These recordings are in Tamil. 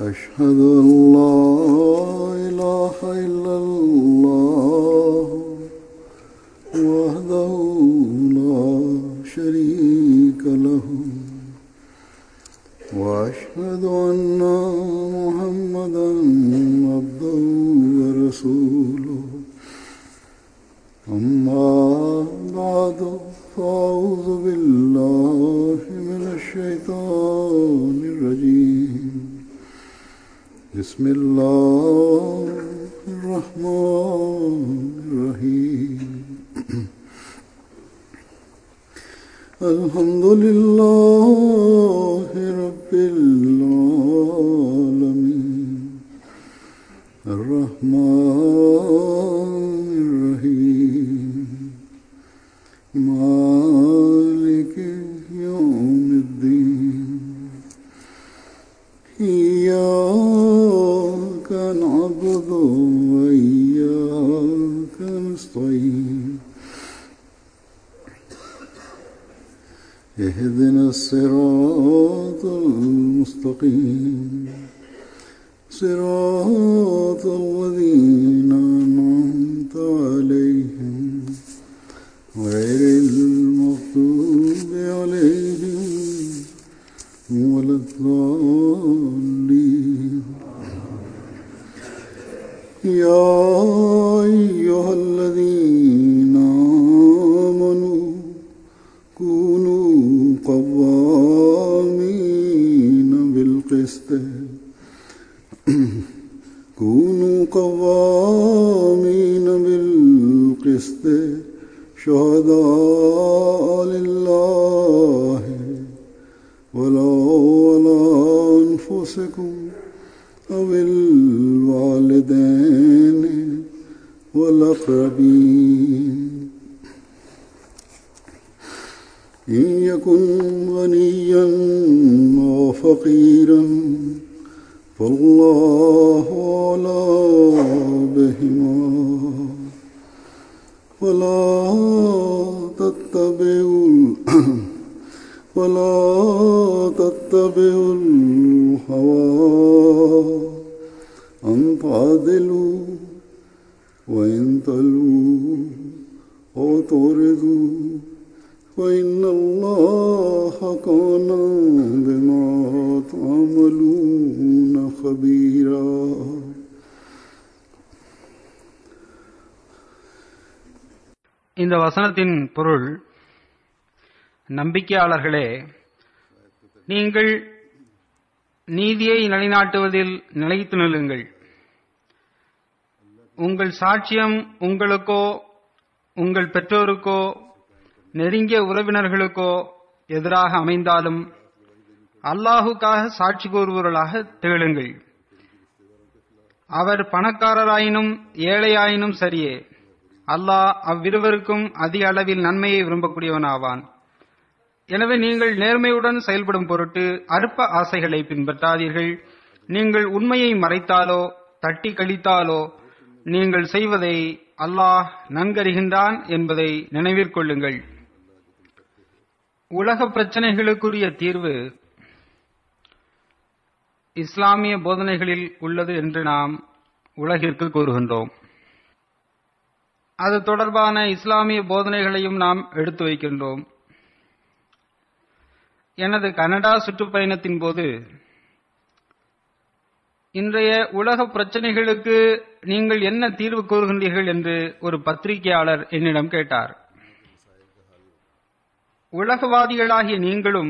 أشهد أن لا إله إلا الله وحده لا شريك له وأشهد أن محمدا عبده ورسوله أما بعد فأعوذ بالله من الشيطان الرجيم بسم الله الرحمن الرحيم الحمد لله رب العالمين الرحمن الرحيم مالك يوم الدين إياك نعبد وإياك نستعين اهدنا الصراط المستقيم صراط الذين أنعمت عليهم غير المغضوب عليهم ولا الضالين يا أيها الذين آمنوا كونوا قوامين بالقسط كونوا قوامين بالقسط شهداء لله ولو على أنفسكم أو الوالدين والأقربين إن يكن غنيا أو فقيرا فالله أولى بهما ولا تتبعوا ولا تتبعوا الهوى أن تعدلوا وإن تلووا أو تعرضوا فإن الله كان بما تعملون خبيرا இந்த வசனத்தின் பொருள் நம்பிக்கையாளர்களே நீங்கள் நீதியை நிலைநாட்டுவதில் நிலைத்து நில்லுங்கள் உங்கள் சாட்சியம் உங்களுக்கோ உங்கள் பெற்றோருக்கோ நெருங்கிய உறவினர்களுக்கோ எதிராக அமைந்தாலும் அல்லாஹுக்காக சாட்சி கூறுபவர்களாக திகழுங்கள் அவர் பணக்காரராயினும் ஏழையாயினும் சரியே அல்லாஹ் அவ்விருவருக்கும் அதிக அளவில் நன்மையை விரும்பக்கூடியவனாவான் எனவே நீங்கள் நேர்மையுடன் செயல்படும் பொருட்டு அற்ப ஆசைகளை பின்பற்றாதீர்கள் நீங்கள் உண்மையை மறைத்தாலோ தட்டி கழித்தாலோ நீங்கள் செய்வதை அல்லாஹ் நன்கறிகின்றான் என்பதை நினைவிற்கொள்ளுங்கள் உலக பிரச்சனைகளுக்குரிய தீர்வு இஸ்லாமிய போதனைகளில் உள்ளது என்று நாம் உலகிற்கு கூறுகின்றோம் அது தொடர்பான இஸ்லாமிய போதனைகளையும் நாம் எடுத்து வைக்கின்றோம் எனது கனடா சுற்றுப்பயணத்தின் போது இன்றைய உலக பிரச்சனைகளுக்கு நீங்கள் என்ன தீர்வு கூறுகின்றீர்கள் என்று ஒரு பத்திரிகையாளர் என்னிடம் கேட்டார் உலகவாதிகளாகிய நீங்களும்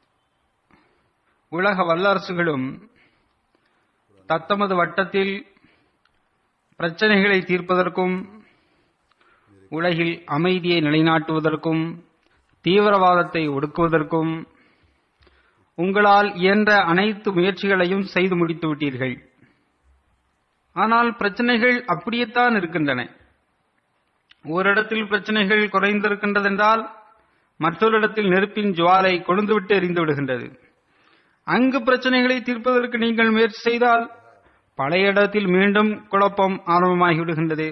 உலக வல்லரசுகளும் தத்தமது வட்டத்தில் பிரச்சனைகளை தீர்ப்பதற்கும் உலகில் அமைதியை நிலைநாட்டுவதற்கும் தீவிரவாதத்தை ஒடுக்குவதற்கும் உங்களால் இயன்ற அனைத்து முயற்சிகளையும் செய்து முடித்து விட்டீர்கள் ஆனால் பிரச்சனைகள் அப்படியேத்தான் இருக்கின்றன ஓரிடத்தில் பிரச்சனைகள் குறைந்திருக்கின்றதென்றால் மற்றொரு இடத்தில் நெருப்பின் ஜுவாலை கொழுந்துவிட்டு எரிந்து விடுகின்றது அங்கு பிரச்சனைகளை தீர்ப்பதற்கு நீங்கள் முயற்சி செய்தால் பழைய இடத்தில் மீண்டும் குழப்பம் ஆரம்பமாகிவிடுகின்றது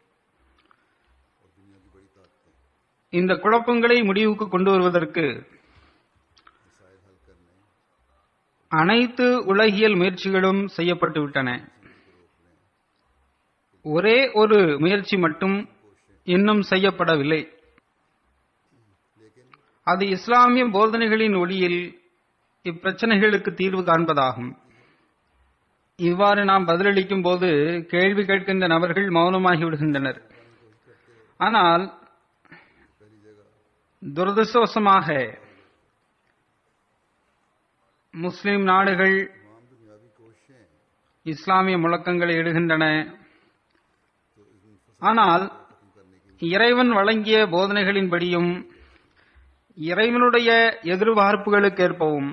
இந்த குழப்பங்களை முடிவுக்கு கொண்டு வருவதற்கு அனைத்து உலகியல் முயற்சிகளும் செய்யப்பட்டு விட்டன ஒரே ஒரு முயற்சி மட்டும் இன்னும் செய்யப்படவில்லை அது இஸ்லாமிய போதனைகளின் ஒளியில் இப்பிரச்சனைகளுக்கு தீர்வு காண்பதாகும் இவ்வாறு நாம் பதிலளிக்கும் போது கேள்வி கேட்கின்ற நபர்கள் மௌனமாகி விடுகின்றனர் ஆனால் துரதிருஷ்டவசமாக முஸ்லிம் நாடுகள் இஸ்லாமிய முழக்கங்களை இடுகின்றன ஆனால் இறைவன் வழங்கிய போதனைகளின்படியும் இறைவனுடைய எதிர்பார்ப்புகளுக்கு ஏற்பவும்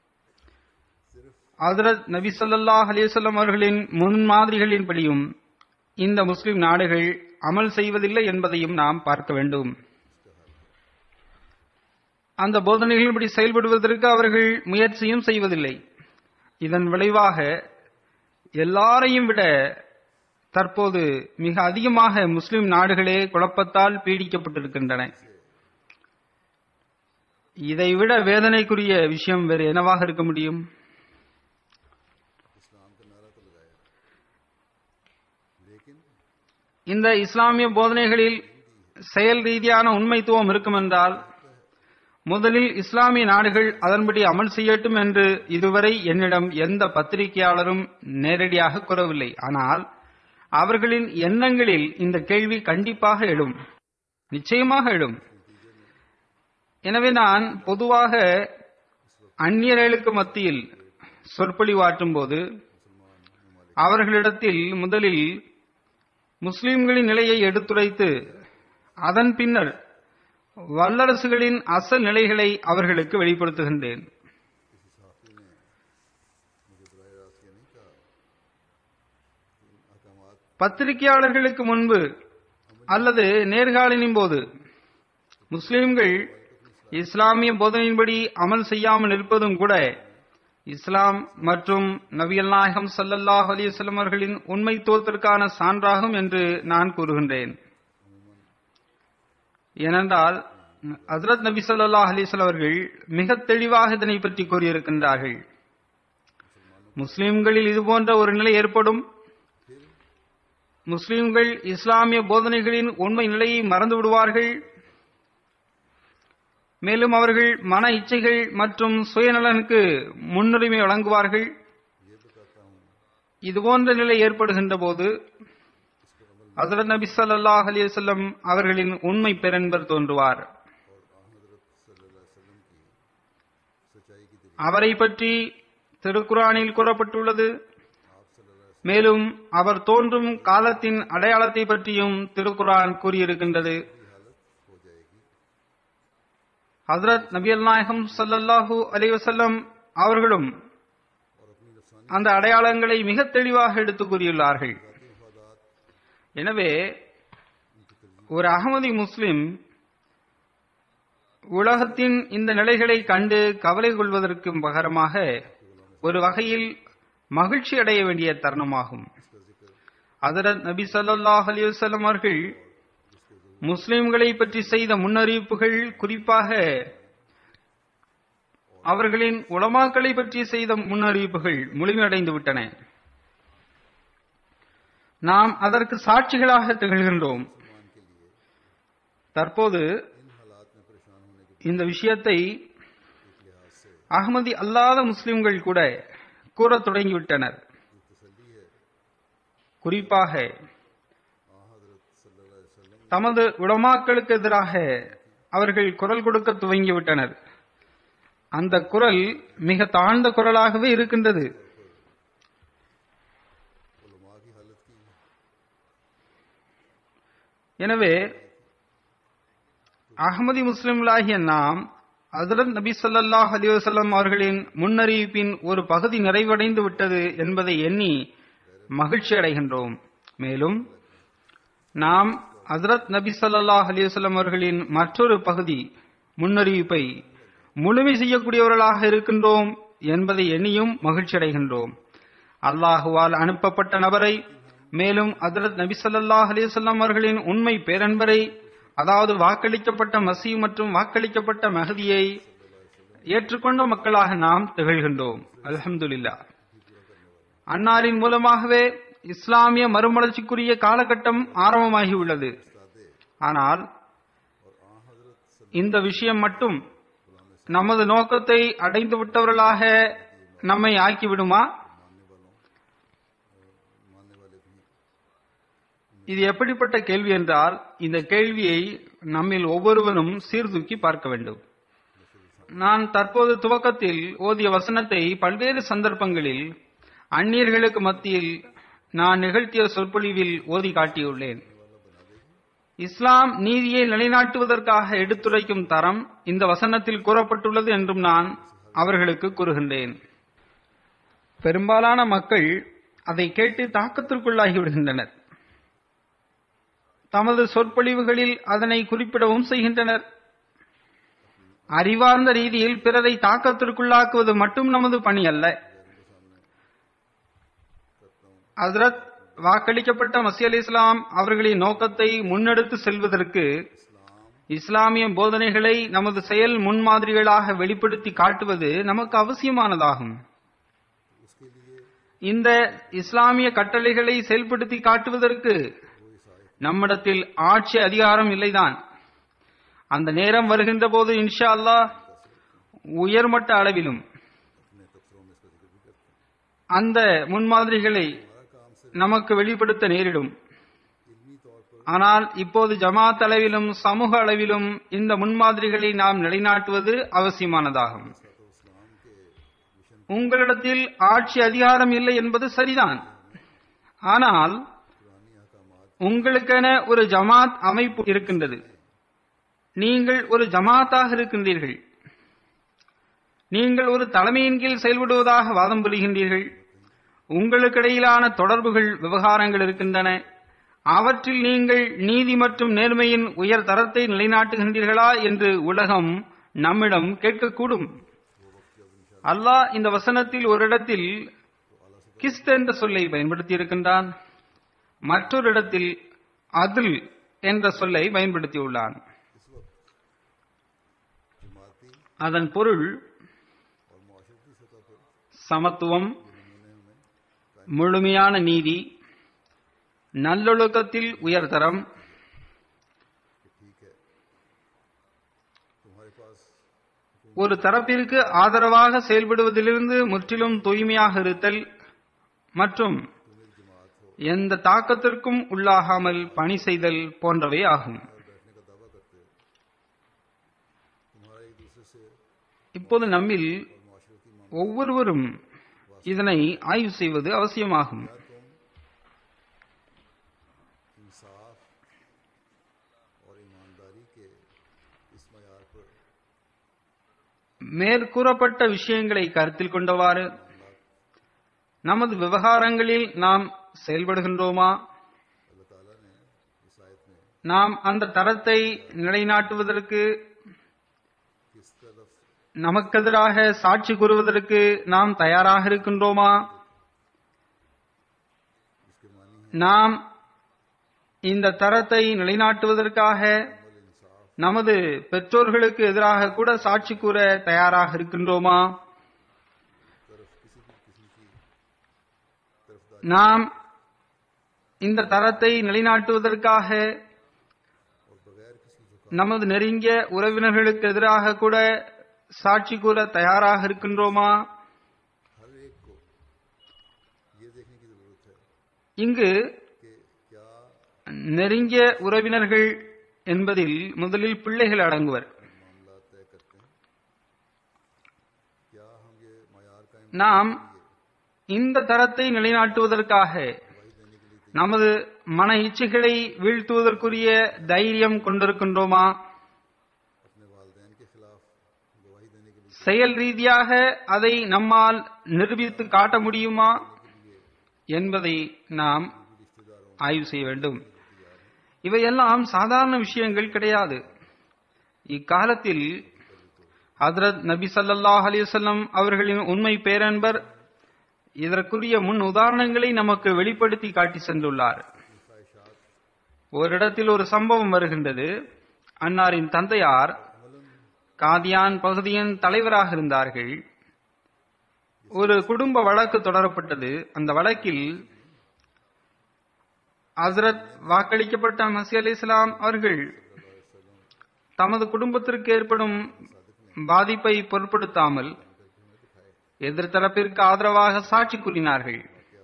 ஹதரத் நபி ஸல்லல்லாஹு அலைஹி வஸல்லம் அவர்களின் முன்மாதிரிகளின்படியும் இந்த முஸ்லிம் நாடுகள் அமல் செய்வதில்லை என்பதையும் நாம் பார்க்க வேண்டும் அந்த போதனைகளின்படி செயல்படுவதற்கு அவர்கள் முயற்சியும் செய்வதில்லை இதன் விளைவாக எல்லாரையும் விட தற்போது மிக அதிகமாக முஸ்லிம் நாடுகளே குழப்பத்தால் பீடிக்கப்பட்டிருக்கின்றன இதைவிட வேதனைக்குரிய விஷயம் வேறு என்னவாக இருக்க முடியும் இந்த இஸ்லாமிய போதனைகளில் செயல் ரீதியான உண்மைத்துவம் இருக்குமென்றால் முதலில் இஸ்லாமிய நாடுகள் அதன்படி அமல் செய்யட்டும் என்று இதுவரை என்னிடம் எந்த பத்திரிகையாளரும் நேரடியாக கூறவில்லை ஆனால் அவர்களின் எண்ணங்களில் இந்த கேள்வி கண்டிப்பாக எழும் நிச்சயமாக எழும் எனவே நான் பொதுவாக அந்நியர்களுக்கு மத்தியில் சொற்பொழிவாற்றும் போது அவர்களிடத்தில் முதலில் முஸ்லிம்களின் நிலையை எடுத்துரைத்து அதன் பின்னர் வல்லரசுகளின் அசல் நிலைகளை அவர்களுக்கு வெளிப்படுத்துகின்றேன் பத்திரிகையாளர்களுக்கு முன்பு அல்லது நேர்காணலின் போது முஸ்லிம்கள் இஸ்லாமிய போதனையின்படி அமல் செய்யாமல் இருப்பதும் கூட இஸ்லாம் மற்றும் நபியல் நாயகம் சல்லல்லாஹ் அலிவசல்லம் அவர்களின் உண்மைத்துவத்திற்கான சான்றாகும் என்று நான் கூறுகின்றேன் ஏனென்றால் ஹசரத் நபி ஸல்லல்லாஹு அலைஹி வஸல்லம் அவர்கள் மிக தெளிவாக இதனை பற்றி கூறியிருக்கின்றார்கள் முஸ்லிம்களில் இது போன்ற ஒரு நிலை ஏற்படும் முஸ்லிம்கள் இஸ்லாமிய போதனைகளின் உண்மை நிலையை மறந்து விடுவார்கள் மேலும் அவர்கள் மன இச்சைகள் மற்றும் சுயநலனுக்கு முன்னுரிமை வழங்குவார்கள் இதுபோன்ற நிலை ஏற்படுகின்ற போது ஹசரத் நபி ஸல்லல்லாஹு அலைஹி வஸல்லம் அவர்களின் உண்மை பெருன்பர் தோன்றுவார் அவரை பற்றி திருக்குரானில் கூறப்பட்டுள்ளது மேலும் அவர் தோன்றும் காலத்தின் அடையாளத்தை பற்றியும் திருக்குரான் கூறியிருக்கின்றது ஹசரத் நபியல் நாயகம் சல்லல்லாஹூ அலி வசல்லம் அவர்களும் அந்த அடையாளங்களை மிக தெளிவாக எடுத்து கூறியுள்ளார்கள் எனவே ஒரு அகமதி முஸ்லிம் உலகத்தின் இந்த நிலைகளை கண்டு கவலை கொள்வதற்கு பகரமாக ஒரு வகையில் மகிழ்ச்சி அடைய வேண்டிய தருணமாகும் அதரத் நபி ஸல்லல்லாஹு அலைஹி வஸல்லம் அவர்கள் முஸ்லிம்களை பற்றி செய்த முன்னறிவிப்புகள் குறிப்பாக அவர்களின் உலமாக்களை பற்றி செய்த முன்னறிவிப்புகள் முழுமையடைந்து விட்டன நாம் அதற்கு சாட்சிகளாக திகழ்கின்றோம் தற்போது இந்த விஷயத்தை அகமதி அல்லாத முஸ்லிம்கள் கூட கூறத் தொடங்கிவிட்டனர் குறிப்பாக தமது உடமாக்களுக்கு எதிராக அவர்கள் குரல் கொடுக்க துவங்கிவிட்டனர் அந்த குரல் மிக தாழ்ந்த குரலாகவே இருக்கின்றது எனவே அகமதி முஸ்லிம்களாகிய நாம் ஹசரத் நபி ஸல்லல்லாஹு அலைஹி வஸல்லம் அவர்களின் முன்னறிவிப்பின் ஒரு பகுதி நிறைவடைந்து விட்டது என்பதை எண்ணி மகிழ்ச்சி அடைகின்றோம் மேலும் நாம் ஹசரத் நபி ஸல்லல்லாஹு அலைஹி வஸல்லம் அவர்களின் மற்றொரு பகுதி முன்னறிவிப்பை முழுமை செய்யக்கூடியவர்களாக இருக்கின்றோம் என்பதை எண்ணியும் மகிழ்ச்சி அடைகின்றோம் அல்லாஹுவால் அனுப்பப்பட்ட நபரை மேலும் ஹசரத் நபி ஸல்லல்லாஹு அலைஹி வஸல்லம் அவர்களின் உண்மை பேரன்பரை அதாவது வாக்களிக்கப்பட்ட மசீ மற்றும் வாக்களிக்கப்பட்ட மகதியை ஏற்றுக்கொண்ட மக்களாக நாம் திகழ்கின்றோம் அல்ஹம்துலில்லா அன்னாரின் மூலமாகவே இஸ்லாமிய மறுமலர்ச்சிக்குரிய காலகட்டம் ஆரம்பமாகியுள்ளது ஆனால் இந்த விஷயம் மட்டும் நமது நோக்கத்தை அடைந்து விட்டவர்களாக நம்மை ஆக்கிவிடுமா இது எப்படிப்பட்ட கேள்வி என்றால் இந்த கேள்வியை நம்மில் ஒவ்வொருவரும் சீர்தூக்கி பார்க்க வேண்டும் நான் தற்போது துவக்கத்தில் ஓதிய வசனத்தை பல்வேறு சந்தர்ப்பங்களில் அந்நியர்களுக்கு மத்தியில் நான் நிகழ்த்திய சொற்பொழிவில் ஓதி காட்டியுள்ளேன் இஸ்லாம் நீதியை நிலைநாட்டுவதற்காக எடுத்துரைக்கும் தரம் இந்த வசனத்தில் கூறப்பட்டுள்ளது என்றும் நான் அவர்களுக்கு கூறுகின்றேன் பெரும்பாலான மக்கள் அதை கேட்டு தாக்கத்திற்குள்ளாகி விடுகின்றனர் தமது சொற்பொழிவுகளில் அதனை குறிப்பிடவும் செய்கின்றனர் அறிவார்ந்த ரீதியில் பிறரை தாக்கத்திற்குள்ளாக்குவது மட்டும் நமது பணி அல்ல ஹசரத் வாக்களிக்கப்பட்ட மசி அலி இஸ்லாம் அவர்களின் நோக்கத்தை முன்னெடுத்து செல்வதற்கு இஸ்லாமிய போதனைகளை நமது செயல் முன்மாதிரிகளாக வெளிப்படுத்தி காட்டுவது நமக்கு அவசியமானதாகும் இந்த இஸ்லாமிய கட்டளைகளை செயல்படுத்தி காட்டுவதற்கு நம்மிடத்தில் ஆட்சி அதிகாரம் இல்லைதான் அந்த நேரம் வருகின்ற போது இன்ஷா அல்லாஹ் உயர்மட்ட அளவிலும் அந்த முன்மாதிரிகளை நமக்கு வெளிப்படுத்த நேரிடும் ஆனால் இப்போது ஜமாத் அளவிலும் சமூக அளவிலும் இந்த முன்மாதிரிகளை நாம் நிலைநாட்டுவது அவசியமானதாகும் உங்களிடத்தில் ஆட்சி அதிகாரம் இல்லை என்பது சரிதான் ஆனால் உங்களுக்கென ஒரு ஜமாத் அமைப்பு இருக்கின்றது நீங்கள் ஒரு ஜமாத்தாக இருக்கின்றீர்கள் நீங்கள் ஒரு தலைமையின் கீழ் செயல்படுவதாக வாதம் புரிகின்றீர்கள் உங்களுக்கிடையிலான தொடர்புகள் விவகாரங்கள் இருக்கின்றன அவற்றில் நீங்கள் நீதி மற்றும் நேர்மையின் உயர் தரத்தை நிலைநாட்டுகின்றீர்களா என்று உலகம் நம்மிடம் கேட்கக்கூடும் அல்லாஹ் இந்த வசனத்தில் ஒரு இடத்தில் கிஸ்த் என்ற சொல்லை பயன்படுத்தி இருக்கின்றான் மற்றொரு இடத்தில் அதில் என்ற சொல்லை பயன்படுத்தியுள்ளான் அதன் பொருள் சமத்துவம் முழுமையான நீதி நல்லொழுக்கத்தில் உயர்தரம் ஒரு தரப்பிற்கு ஆதரவாக செயல்படுவதிலிருந்து முற்றிலும் தூய்மையாக இருத்தல் மற்றும் எந்த தாக்கத்திற்கும் உள்ளாகாமல் பணி செய்தல் போன்றவை ஆகும் இப்போது நம்மில் ஒவ்வொருவரும் இதனை ஆய்வு செய்வது அவசியமாகும் इंसाफ और ईमानदारी के इस मैार पर மேற்கூறப்பட்ட விஷயங்களை கருத்தில் கொண்டவாறு நமது விவகாரங்களில் நாம் செயல்படுகின்றோமா अल्लाह ताला ने इस आयत में நாம் அந்த தரத்தை நிலைநாட்டுவதற்கு किस तरफ நமக்கெதிராக சாட்சி கூறுவதற்கு நாம் தயாராக இருக்கின்றோமா इसके मानी நாம் இந்த தரத்தை நிலைநாட்டுவதற்காக நமது பெற்றோர்களுக்கு எதிராக கூட சாட்சி கூற தயாராக இருக்கின்றோமா நாம் இந்த தரத்தை நிலைநாட்டுவதற்காக நமது நெருங்கிய உறவினர்களுக்கு எதிராக கூட சாட்சி கூற தயாராக இருக்கின்றோமா हर एक को ये देखने की जरूरत है இங்கு कि क्या நெருங்கிய உறவினர்கள் என்பதில் முதலில் பிள்ளைகள் அடங்குவர் मामला तय करते हैं क्या हम ये मैार कायम நாம் இந்த தரத்தை நிலைநாட்டுவதற்காக நமது மன இச்சைகளை வீழ்த்துவதற்குரிய தைரியம் கொண்டிருக்கின்றோமா अपने वालदेन के खिलाफ गवाही देने के लिए செயல் ரீதியாக அதை நம்மால் நிரூபித்து காட்ட முடியுமா என்பதை நாம் ஆய்வு செய்ய வேண்டும் இவையெல்லாம் சாதாரண விஷயங்கள் கிடையாது இக்காலத்தில் ஹதரத் நபி ஸல்லல்லாஹு அலைஹி வஸல்லம் அவர்களின் உண்மை பேரன்பர் இதற்குரிய முன் உதாரணங்களை நமக்கு வெளிப்படுத்தி காட்டி சென்றுள்ளார் ஓரிடத்தில் ஒரு சம்பவம் வருகின்றது அன்னாரின் தந்தையார் காதியான் பகுதியின் தலைவராக இருந்தார்கள் ஒரு குடும்ப வழக்கு தொடரப்பட்டது அந்த வழக்கில் ஹசரத் வாக்களிக்கப்பட்ட மசி அலி இஸ்லாம் அவர்கள் தமது குடும்பத்திற்கு ஏற்படும் பாதிப்பை பொருட்படுத்தாமல் எதிர்த்தரப்பிற்கு ஆதரவாக சாட்சி கூறினார்கள்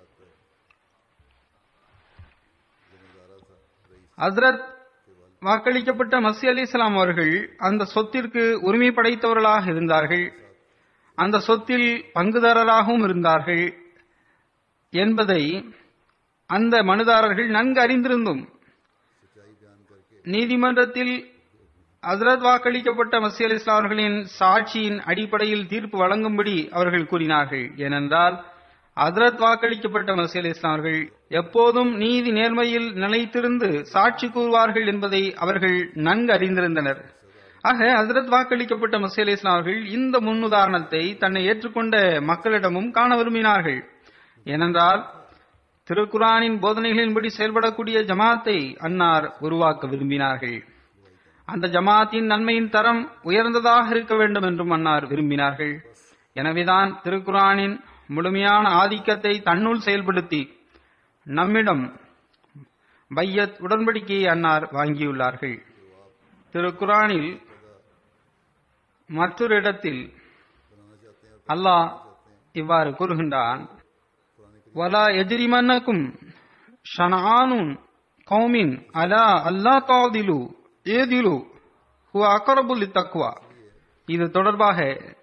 ஹசரத் வாக்களிக்கப்பட்ட மசி அலி இஸ்லாம் அவர்கள் அந்த சொத்திற்கு உரிமை படைத்தவர்களாக இருந்தார்கள் அந்த சொத்தில் பங்குதாரராகவும் இருந்தார்கள் என்பதை அந்த மனுதாரர்கள் நன்கு அறிந்திருந்தும் நீதிமன்றத்தில் ஹசரத் வாக்களிக்கப்பட்ட மசி அலி இஸ்லாம் அவர்களின் சாட்சியின் அடிப்படையில் தீர்ப்பு வழங்கும்படி அவர்கள் கூறினார்கள் ஏனென்றால் ஹசரத் வாக்களிக்கப்பட்ட மசி அலி இஸ்லாம் அவர்கள் எப்போதும் நீதி நேர்மையில் நிலைத்திருந்து சாட்சி கூறுவார்கள் என்பதை அவர்கள் நன்கு அறிந்திருந்தனர் ஆக ஹசரத் வாக்களிக்கப்பட்ட மசி அலி இஸ்லாம் அவர்கள் இந்த முன்னுதாரணத்தை தன்னை ஏற்றுக்கொண்ட மக்களிடமும் காண விரும்பினார்கள் ஏனென்றால் திருக்குரானின் போதனைகளின்படி செயல்படக்கூடிய ஜமாத்தை அன்னார் உருவாக்க விரும்பினார்கள் அந்த ஜமாத்தின் நன்மையின் தரம் உயர்ந்ததாக இருக்க வேண்டும் என்றும் அன்னார் விரும்பினார்கள் எனவேதான் திருக்குரானின் முழுமையான ஆதிக்கத்தை தன்னுள் செயல்படுத்தி நம்மிடம் பையத் உடன்படிக்கையை அன்னார் வாங்கியுள்ளார்கள் திருக்குரானில் மற்றொரு இடத்தில் அல்லாஹ் இவ்வாறு கூறுகின்றான் வலா எஜிரிமன்னக்கும் ஷனானுன் கௌமின் அலா அல்லா தாதிலு ஏதிலு ஹு அக்கரபுல் தக்குவா இது தொடர்பாக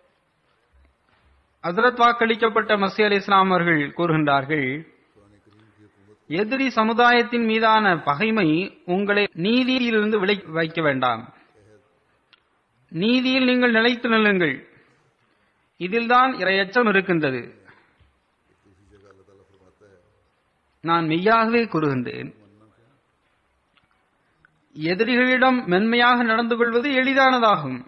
ஹசரத் வாக்களிக்கப்பட்ட மசி அலி இஸ்லாம் அவர்கள் கூறுகின்றார்கள் எதிரி சமுதாயத்தின் மீதான பகைமை உங்களை நீதியிலிருந்து விலை வைக்க வேண்டாம் நீதியில் நீங்கள் நிலைத்து நில்லுங்கள் இதில்தான் இரையச்சம் இருக்கின்றது நான் மெய்யாகவே கூறுகின்றேன் எதிரிகளிடம் மென்மையாக நடந்து கொள்வது எளிதானதாகும்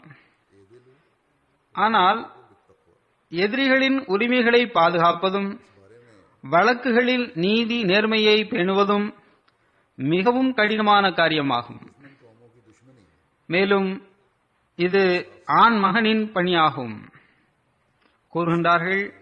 ஆனால் எதிரிகளின் உரிமைகளை பாதுகாப்பதும் வழக்குகளில் நீதி நேர்மையை பேணுவதும் மிகவும் கடினமான காரியமாகும் மேலும் இது ஆண் மகனின் பணியாகும் கூறுகின்றார்கள்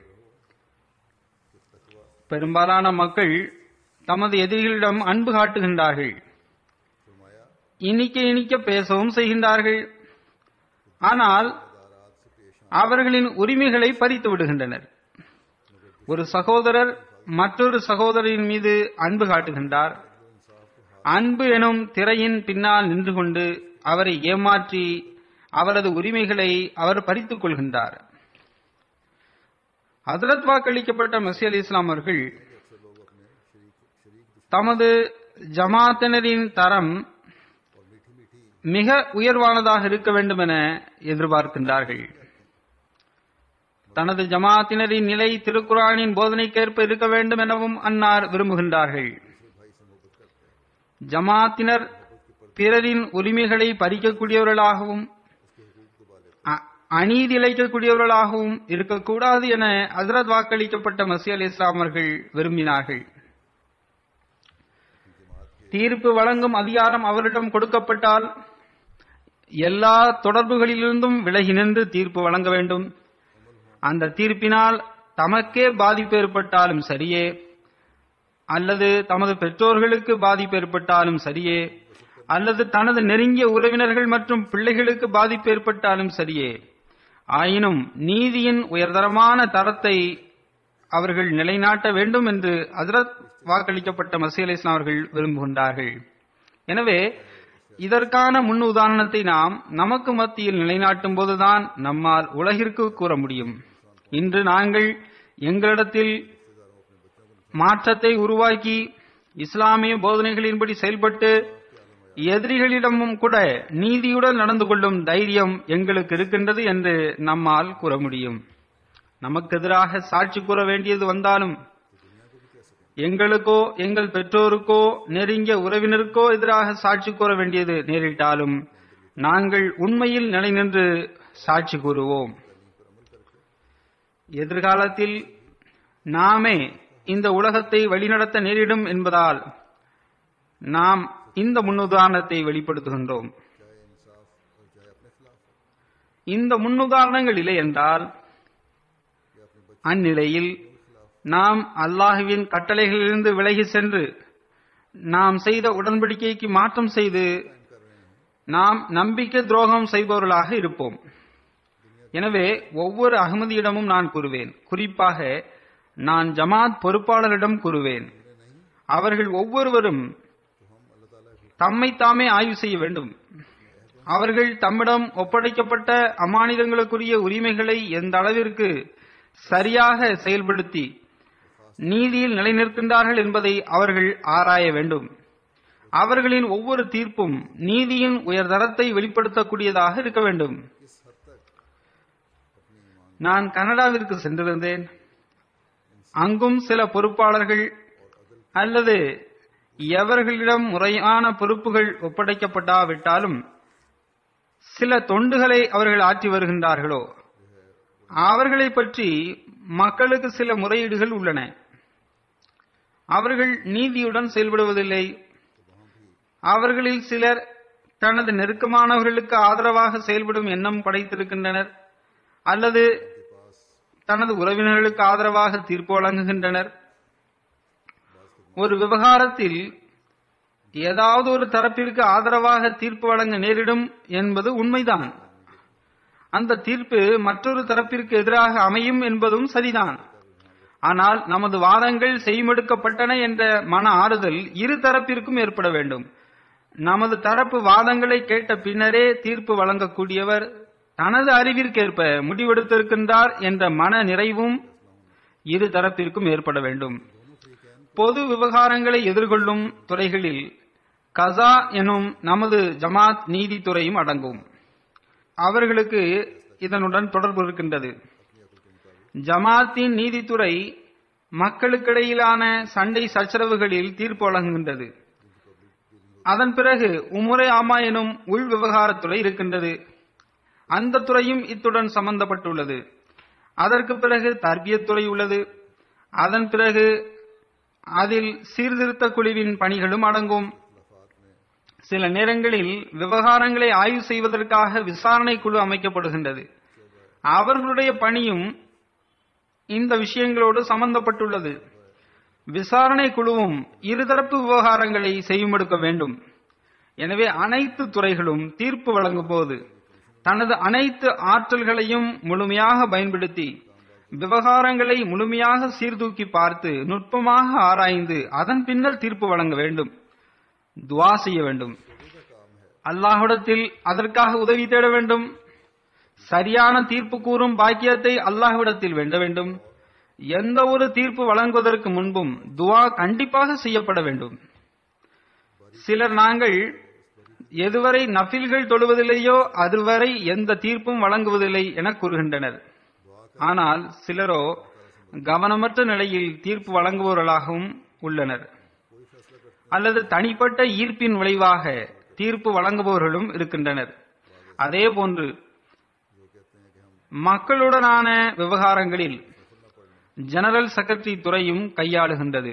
பெரும்பாலான மக்கள் தமது எதிரிகளிடம் அன்பு காட்டுகின்றார்கள் இனிக்க இனிக்க பேசவும் செய்கின்றார்கள் ஆனால் அவர்களின் உரிமைகளை பறித்து விடுகின்றனர் ஒரு சகோதரர் மற்றொரு சகோதரின் மீது அன்பு காட்டுகின்றார் அன்பு எனும் திரையின் பின்னால் நின்று கொண்டு அவரை ஏமாற்றி அவரது உரிமைகளை அவர் பறித்துக் கொள்கின்றார் ஹசரத் வாக்களிக்கப்பட்ட மசி அலி இஸ்லாம் அவர்கள் தமது ஜமாத்தினரின் தரம் மிக உயர்வானதாக இருக்க வேண்டும் என எதிர்பார்க்கின்றார்கள் தனது ஜமாத்தினரின் நிலை திருக்குரானின் போதனைக்கேற்ப இருக்க வேண்டும் எனவும் அன்னார் விரும்புகின்றார்கள் ஜமாத்தினர் பிறரின் உரிமைகளை பறிக்கக்கூடியவர்களாகவும் அ- அநீதி இழைக்கக்கூடியவர்களாகவும் இருக்கக்கூடாது என ஹசரத் வாக்களிக்கப்பட்ட மசி அலி இஸ்லாம் அவர்கள் விரும்பினார்கள் தீர்ப்பு வழங்கும் அதிகாரம் அவரிடம் கொடுக்கப்பட்டால் எல்லா தொடர்புகளிலிருந்தும் விலகி நின்று தீர்ப்பு வழங்க வேண்டும் அந்த தீர்ப்பினால் தமக்கே பாதிப்பு ஏற்பட்டாலும் சரியே அல்லது தமது பெற்றோர்களுக்கு பாதிப்பு ஏற்பட்டாலும் சரியே அல்லது தனது நெருங்கிய உறவினர்கள் மற்றும் பிள்ளைகளுக்கு பாதிப்பு ஏற்பட்டாலும் சரியே ஆயினும் நீதியின் உயர்தரமான தரத்தை அவர்கள் நிலைநாட்ட வேண்டும் என்று ஹஜரத் வாக்களிக்கப்பட்ட மசீ அலி இஸ்லாம் அவர்கள் விரும்புகின்றார்கள் எனவே இதற்கான முன் உதாரணத்தை நாம் நமக்கு மத்தியில் நிலைநாட்டும் போதுதான் நம்மால் உலகிற்கு கூற முடியும் இன்று நாங்கள் எங்களிடத்தில் மாற்றத்தை உருவாக்கி இஸ்லாமிய போதனைகளின்படி செயல்பட்டு எதிரிகளிடமும் கூட நீதியுடன் நடந்து கொள்ளும் தைரியம் எங்களுக்கு இருக்கின்றது என்று நம்மால் கூற முடியும் நமக்கு எதிராக சாட்சி கூற வேண்டியது வந்தாலும் எங்களுக்கோ எங்கள் பெற்றோருக்கோ நெருங்கிய உறவினருக்கோ எதிராக சாட்சி கூற வேண்டியது நேரிட்டாலும் நாங்கள் உண்மையில் நிலை நின்று சாட்சி கூறுவோம் எதிர்காலத்தில் நாமே இந்த உலகத்தை வழிநடத்த நேரிடும் என்பதால் நாம் இந்த முன்னுதாரணத்தை வெளிப்படுத்துகின்றோம் இந்த முன்னுதாரணங்கள் இல்லை என்றால் அந்நிலையில் நாம் அல்லாஹுவின் கட்டளைகளிலிருந்து விலகி சென்று நாம் செய்த உடன்படிக்கைக்கு மாற்றம் செய்து நாம் நம்பிக்கை துரோகம் செய்பவர்களாக இருப்போம் எனவே ஒவ்வொரு அகமதியிடமும் நான் கூறுவேன் குறிப்பாக நான் ஜமாத் பொறுப்பாளரிடம் கூறுவேன் அவர்கள் ஒவ்வொருவரும் தம்மை தாமே ஆய்வு செய்ய வேண்டும் அவர்கள் தம்மிடம் ஒப்படைக்கப்பட்ட அமானிதங்களுக்குரிய உரிமைகளை எந்த அளவிற்கு சரியாக செயல்படுத்தி நீதியில் நிலைநிற்கின்றார்கள் என்பதை அவர்கள் ஆராய வேண்டும் அவர்களின் ஒவ்வொரு தீர்ப்பும் நீதியின் உயர்தரத்தை வெளிப்படுத்தக்கூடியதாக இருக்க வேண்டும் நான் கனடாவிற்கு சென்றிருந்தேன் அங்கும் சில பொறுப்பாளர்கள் அல்லது எவர்களிடம் முறையான பொறுப்புகள் ஒப்படைக்கப்படாவிட்டாலும் சில தொண்டுகளை அவர்கள் ஆற்றி வருகின்றார்களோ அவர்களை பற்றி மக்களுக்கு சில முறையீடுகள் உள்ளன அவர்கள் நீதியுடன் செயல்படுவதில்லை அவர்களில் சிலர் தனது நெருக்கமானவர்களுக்கு ஆதரவாக செயல்படும் எண்ணம் படைத்திருக்கின்றனர் அல்லது தனது உறவினர்களுக்கு ஆதரவாக தீர்ப்பு வழங்குகின்றனர் ஒரு விவகாரத்தில் ஏதாவது ஒரு தரப்பிற்கு ஆதரவாக தீர்ப்பு வழங்க நேரிடும் என்பது உண்மைதான் அந்த தீர்ப்பு மற்றொரு தரப்பிற்கு எதிராக அமையும் என்பதும் சரிதான் ஆனால் நமது வாதங்கள் செய்மெடுக்கப்பட்டன என்ற மன ஆறுதல் இரு தரப்பிற்கும் ஏற்பட வேண்டும் நமது தரப்பு வாதங்களை கேட்ட பின்னரே தீர்ப்பு வழங்கக்கூடியவர் தனது அறிவிற்கேற்ப முடிவெடுத்திருக்கின்றார் என்ற மன நிறைவும் இரு தரப்பிற்கும் ஏற்பட வேண்டும் பொது விவகாரங்களை எதிர்கொள்ளும் துறைகளில் கசா எனும் நமது ஜமாத் நீதித்துறையும் அடங்கும் அவர்களுக்கு இதனுடன் தொடர்பு இருக்கின்றது ஜமாத்தின் நீதித்துறை மக்களுக்கிடையிலான சண்டை சச்சரவுகளில் தீர்ப்பு வழங்குகின்றது அதன் பிறகு உமுறை ஆமா எனும் உள் விவகாரத்துறை இருக்கின்றது அந்த துறையும் இத்துடன் சம்பந்தப்பட்டுள்ளது அதற்கு பிறகு தர்பியத்துறை உள்ளது அதன் பிறகு அதில் சீர்திருத்த குழுவின் பணிகளும் அடங்கும் சில நேரங்களில் விவகாரங்களை ஆய்வு செய்வதற்காக விசாரணை குழு அமைக்கப்படுகின்றது அவர்களுடைய பணியும் இந்த விஷயங்களோடு சம்பந்தப்பட்டுள்ளது விசாரணை குழுவும் இருதரப்பு விவகாரங்களை செய்யுமெடுக்க வேண்டும் எனவே அனைத்து துறைகளும் தீர்ப்பு வழங்கும் போது தனது அனைத்து ஆற்றல்களையும் முழுமையாக பயன்படுத்தி விவகாரங்களை முழுமையாக சீர்தூக்கி பார்த்து நுட்பமாக ஆராய்ந்து அதன் பின்னர் தீர்ப்பு வழங்க வேண்டும் துவா செய்ய வேண்டும் அல்லாஹ்விடத்தில் அதற்காக உதவி தேட வேண்டும் சரியான தீர்ப்பு கூறும் பாக்கியத்தை அல்லாஹ்விடத்தில் வேண்ட வேண்டும் எந்த ஒரு தீர்ப்பு வழங்குவதற்கு முன்பும் துவா கண்டிப்பாக செய்யப்பட வேண்டும் சிலர் நாங்கள் எதுவரை நஃபில்கள் தொழுவதில்லையோ அதுவரை எந்த தீர்ப்பும் வழங்குவதில்லை என கூறுகின்றனர் ஆனால் சிலரோ கவனமற்ற நிலையில் தீர்ப்பு வழங்குபவர்களாகவும் உள்ளனர் அல்லது தனிப்பட்ட ஈர்ப்பின் விளைவாக தீர்ப்பு வழங்குபவர்களும் இருக்கின்றனர் அதே போன்று மக்களுடனான விவகாரங்களில் ஜெனரல் செக்ரட்டரி துறையும் கையாளுகின்றது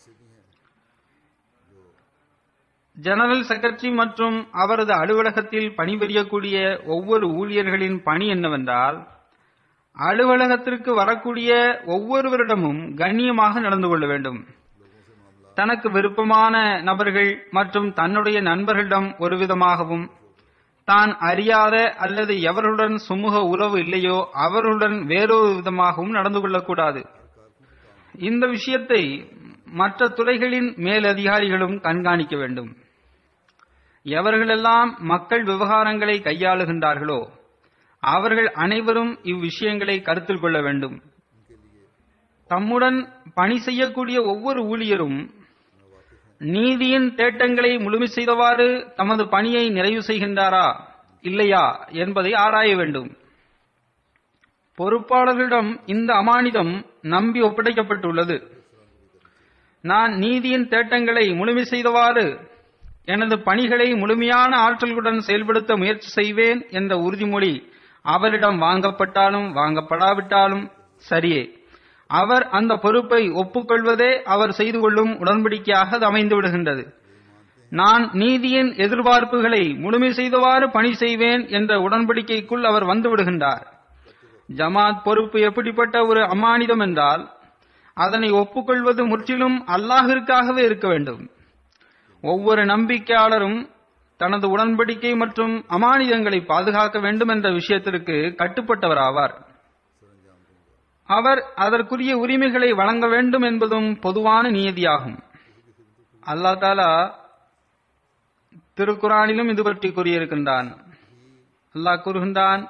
ஜெனரல் செக்ரட்டரி மற்றும் அவரது அலுவலகத்தில் பணிபுரியக்கூடிய ஒவ்வொரு ஊழியர்களின் பணி என்னவென்றால் அலுவலகத்திற்கு வரக்கூடிய ஒவ்வொருவரிடமும் கண்ணியமாக நடந்து கொள்ள வேண்டும் தனக்கு விருப்பமான நபர்கள் மற்றும் தன்னுடைய நண்பர்களிடம் ஒரு விதமாகவும் தான் அறியாத அல்லது எவருடன் சுமூக உறவு இல்லையோ அவர்களுடன் வேறொரு விதமாகவும் நடந்து கொள்ளக்கூடாது இந்த விஷயத்தை மற்ற துறைகளின் மேலதிகாரிகளும் கண்காணிக்க வேண்டும் எவர்களெல்லாம் மக்கள் விவகாரங்களை கையாளுகின்றார்களோ அவர்கள் அனைவரும் இவ்விஷயங்களை கருத்தில் கொள்ள வேண்டும் தம்முடன் பணி செய்யக்கூடிய ஒவ்வொரு ஊழியரும் நீதியின் தேட்டங்களை முழுமை செய்தவாறு தமது பணியை நிறைவு செய்கின்றாரா இல்லையா என்பதை ஆராய வேண்டும் பொறுப்பாளர்களிடம் இந்த அமானிதம் நம்பி ஒப்படைக்கப்பட்டுள்ளது நான் நீதியின் தேட்டங்களை முழுமை செய்தவாறு எனது பணிகளை முழுமையான ஆற்றல்களுடன் செயல்படுத்த முயற்சி செய்வேன் என்ற உறுதிமொழி அவரிடம் வாங்கப்பட்டாலும் வாங்கப்படாவிட்டாலும் சரியே அவர் அந்த பொறுப்பை ஒப்புக்கொள்வதே அவர் செய்து கொள்ளும் உடன்படிக்கையாக அது அமைந்து விடுகின்றது நான் நீதியின் எதிர்பார்ப்புகளை முழுமை செய்தவாறு பணி செய்வேன் என்ற உடன்படிக்கைக்குள் அவர் வந்து விடுகின்றார் ஜமாத் பொறுப்பு எப்படிப்பட்ட ஒரு அமானிதம் என்றால் அதனை ஒப்புக்கொள்வது முற்றிலும் அல்லாஹிற்காகவே இருக்க வேண்டும் ஒவ்வொரு நம்பிக்கையாளரும் தனது உடன்படிக்கை மற்றும் அமானிதங்களை பாதுகாக்க வேண்டும் என்ற விஷயத்திற்கு கட்டுப்பட்டவர் ஆவார் அவர் அதற்குரிய உரிமைகளை வழங்க வேண்டும் என்பதும் பொதுவான நியதியாகும் அல்லா தாலா திருக்குறானிலும் இது பற்றி கூறியிருக்கின்றான் அல்லாஹ் கூறுகின்றான்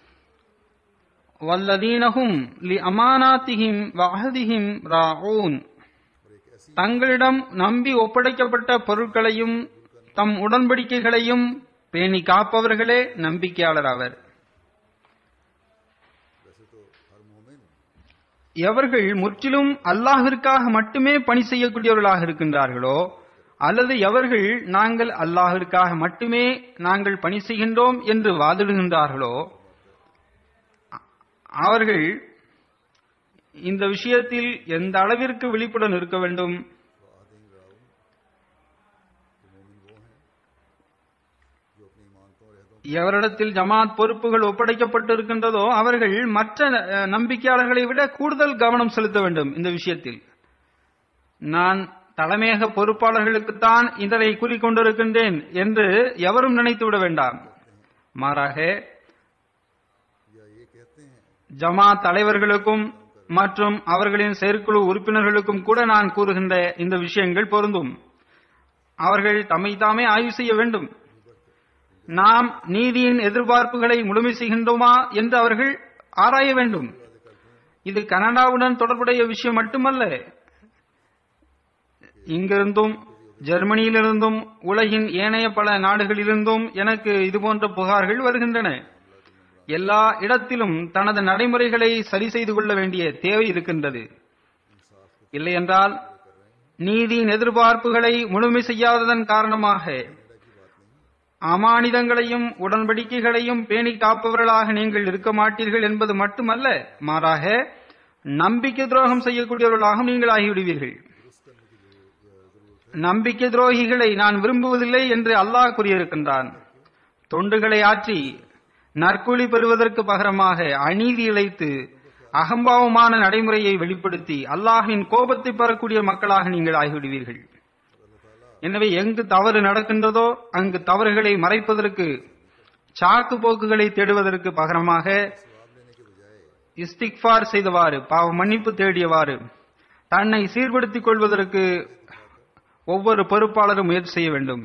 வல்லதீனஹும் லி அமானாத்திஹிம் வஹதிஹிம் ராஊன் தங்களிடம் நம்பி ஒப்படைக்கப்பட்ட பொருட்களையும் தம் உடன்படிக்கைகளையும் பேணி காப்பவர்களே நம்பிக்கையாளர் அவர் वैसे तो हर मोमिन எவர்கள் முற்றிலும் அல்லாஹிற்காக மட்டுமே பணி செய்யக்கூடியவர்களாக இருக்கின்றார்களோ அல்லது எவர்கள் நாங்கள் அல்லாஹிற்காக மட்டுமே நாங்கள் பணி செய்கின்றோம் என்று வாதிடுகின்றார்களோ அ- அவர்கள் இந்த விஷயத்தில் எந்த அளவிற்கு விழிப்புடன் இருக்க வேண்டும் जो अपनी मानतों और अहदों எவரிடத்தில் ஜமாத் பொறுப்புகள் ஒப்படைக்கப்பட்டிருக்கின்றதோ அவர்கள் மற்ற அஹ், நம்பிக்கையாளர்களை விட கூடுதல் கவனம் செலுத்த வேண்டும் இந்த விஷயத்தில் நான் தலைமையக பொறுப்பாளர்களுக்குத்தான் இதனை கூறிக்கொண்டிருக்கின்றேன் என்று எவரும் நினைத்து விட வேண்டாம் மாறாக या ये कहते हैं ஜமாத் தலைவர்களுக்கும் மற்றும் அவர்களின் செயற்குழு உறுப்பினர்களுக்கும் கூட நான் கூறுகின்ற இந்த விஷயங்கள் பொருந்தும் அவர்கள் தம்மை தாமே ஆய்வு செய்ய வேண்டும் நாம் நீதியின் எதிர்பார்ப்புகளை முழுமை செய்கின்றோமா என்று அவர்கள் ஆராய வேண்டும் இது கனடாவுடன் தொடர்புடைய விஷயம் மட்டுமல்ல இங்கிருந்தும் ஜெர்மனியிலிருந்தும் உலகின் ஏனைய பல நாடுகளிலிருந்தும் எனக்கு இதுபோன்ற புகார்கள் வருகின்றன எல்லா இடத்திலும் தனது நடைமுறைகளை சரி செய்து கொள்ள வேண்டிய தேவை இருக்கின்றது இல்லையென்றால் நீதியின் எதிர்பார்ப்புகளை முழுமை செய்யாததன் காரணமாக அமானிதங்களையும் உடன்படிக்கைகளையும் பேணி காப்பவர்களாக நீங்கள் இருக்க மாட்டீர்கள் என்பது மட்டுமல்ல மாறாக நம்பிக்கை துரோகம் செய்யக்கூடியவர்களாகவும் நீங்கள் ஆகிவிடுவீர்கள் நம்பிக்கை துரோகிகளை நான் விரும்புவதில்லை என்று அல்லாஹ் கூறியிருக்கின்றான் தொண்டுகளை ஆற்றி நற்கூலி பெறுவதற்கு பகரமாக அநீதி இழைத்து அகம்பாவமான நடைமுறையை வெளிப்படுத்தி அல்லாஹ்வின் கோபத்தை பெறக்கூடிய மக்களாக நீங்கள் ஆகிவிடுவீர்கள் எனவே எங்கு தவறு நடக்கின்றதோ அங்கு தவறுகளை மறைப்பதற்கு சாக்கு போக்குகளை தேடுவதற்கு பகரமாக இஸ்திக்பார் செய்தவாறு பாவ மன்னிப்பு தேடியவாறு தன்னை சீர்படுத்திக் கொள்வதற்கு ஒவ்வொரு பொறுப்பாளரும் முயற்சி செய்ய வேண்டும்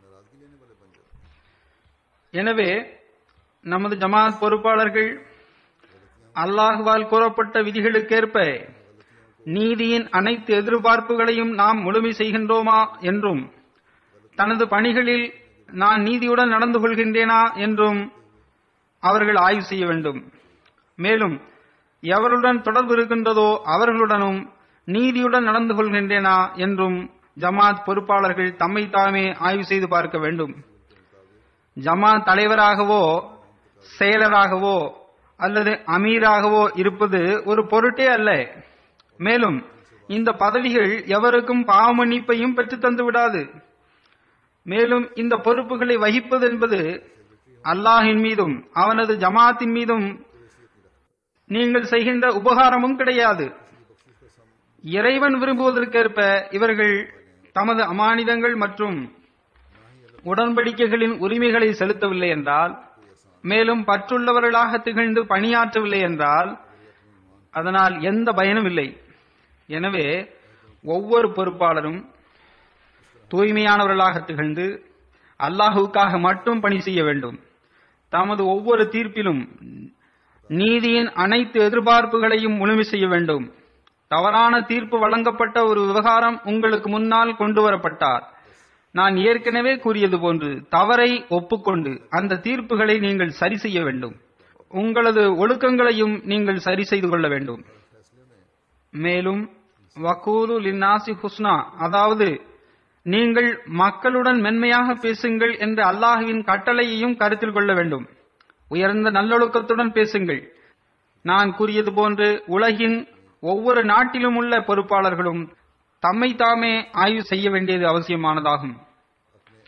எனவே நமது ஜமாத் பொறுப்பாளர்கள் அல்லாஹுவால் கூறப்பட்ட விதிகளுக்கேற்ப நீதியின் அனைத்து எதிர்பார்ப்புகளையும் நாம் முழுமை செய்கின்றோமா என்றும் தனது பணிகளில் நான் நீதியுடன் நடந்து கொள்கின்றேனா என்றும் அவர்கள் ஆய்வு செய்ய வேண்டும் மேலும் எவருடன் தொடர்பு இருக்கின்றதோ அவர்களுடனும் நீதியுடன் நடந்து கொள்கின்றேனா என்றும் ஜமாத் பொறுப்பாளர்கள் தம்மை தாமே ஆய்வு செய்து பார்க்க வேண்டும் ஜமாத் தலைவராகவோ செயலராகவோ அல்லது அமீராகவோ இருப்பது ஒரு பொருட்டே அல்ல மேலும் இந்த பதவிகள் எவருக்கும் பாவ மன்னிப்பையும் பெற்றுத் தந்து விடாது மேலும் இந்த பொறுப்புகளை வகிப்பது என்பது அல்லாஹின் மீதும் அவனது ஜமாத்தின் மீதும் நீங்கள் செய்கின்ற உபகாரமும் கிடையாது இறைவன் விரும்புவதற்கேற்ப இவர்கள் தமது அமானிதங்கள் மற்றும் உடன்படிக்கைகளின் உரிமைகளை செலுத்தவில்லை என்றால் மேலும் பற்றுள்ளவர்களாக திகழ்ந்து பணியாற்றவில்லை என்றால் அதனால் எந்த பயனும் இல்லை எனவே ஒவ்வொரு பொறுப்பாளரும் தூய்மையானவர்களாக திகழ்ந்து அல்லாஹுக்காக மட்டும் பணி செய்ய வேண்டும் தமது ஒவ்வொரு தீர்ப்பிலும் நீதியின் அனைத்து எதிர்பார்ப்புகளையும் முழுமை செய்ய வேண்டும் தவறான தீர்ப்பு வழங்கப்பட்ட ஒரு விவகாரம் உங்களுக்கு முன்னால் கொண்டு வரப்பட்டார் நான் ஏற்கனவே கூறியது போன்று தவறை ஒப்புக்கொண்டு அந்த தீர்ப்புகளை நீங்கள் சரி செய்ய வேண்டும் உங்களது ஒழுக்கங்களையும் நீங்கள் சரி செய்து கொள்ள வேண்டும் மேலும் வக்கூலு லின்னாசி ஹுஸ்னா அதாவது நீங்கள் மக்களுடன் மென்மையாக பேசுங்கள் என்ற அல்லாஹுவின் கட்டளையையும் கருத்தில் கொள்ள வேண்டும் உயர்ந்த நல்லொழுக்கத்துடன் பேசுங்கள் நான் கூறியது போன்று உலகின் ஒவ்வொரு நாட்டிலும் உள்ள பொறுப்பாளர்களும் தம்மை தாமே ஆய்வு செய்ய வேண்டியது அவசியமானதாகும்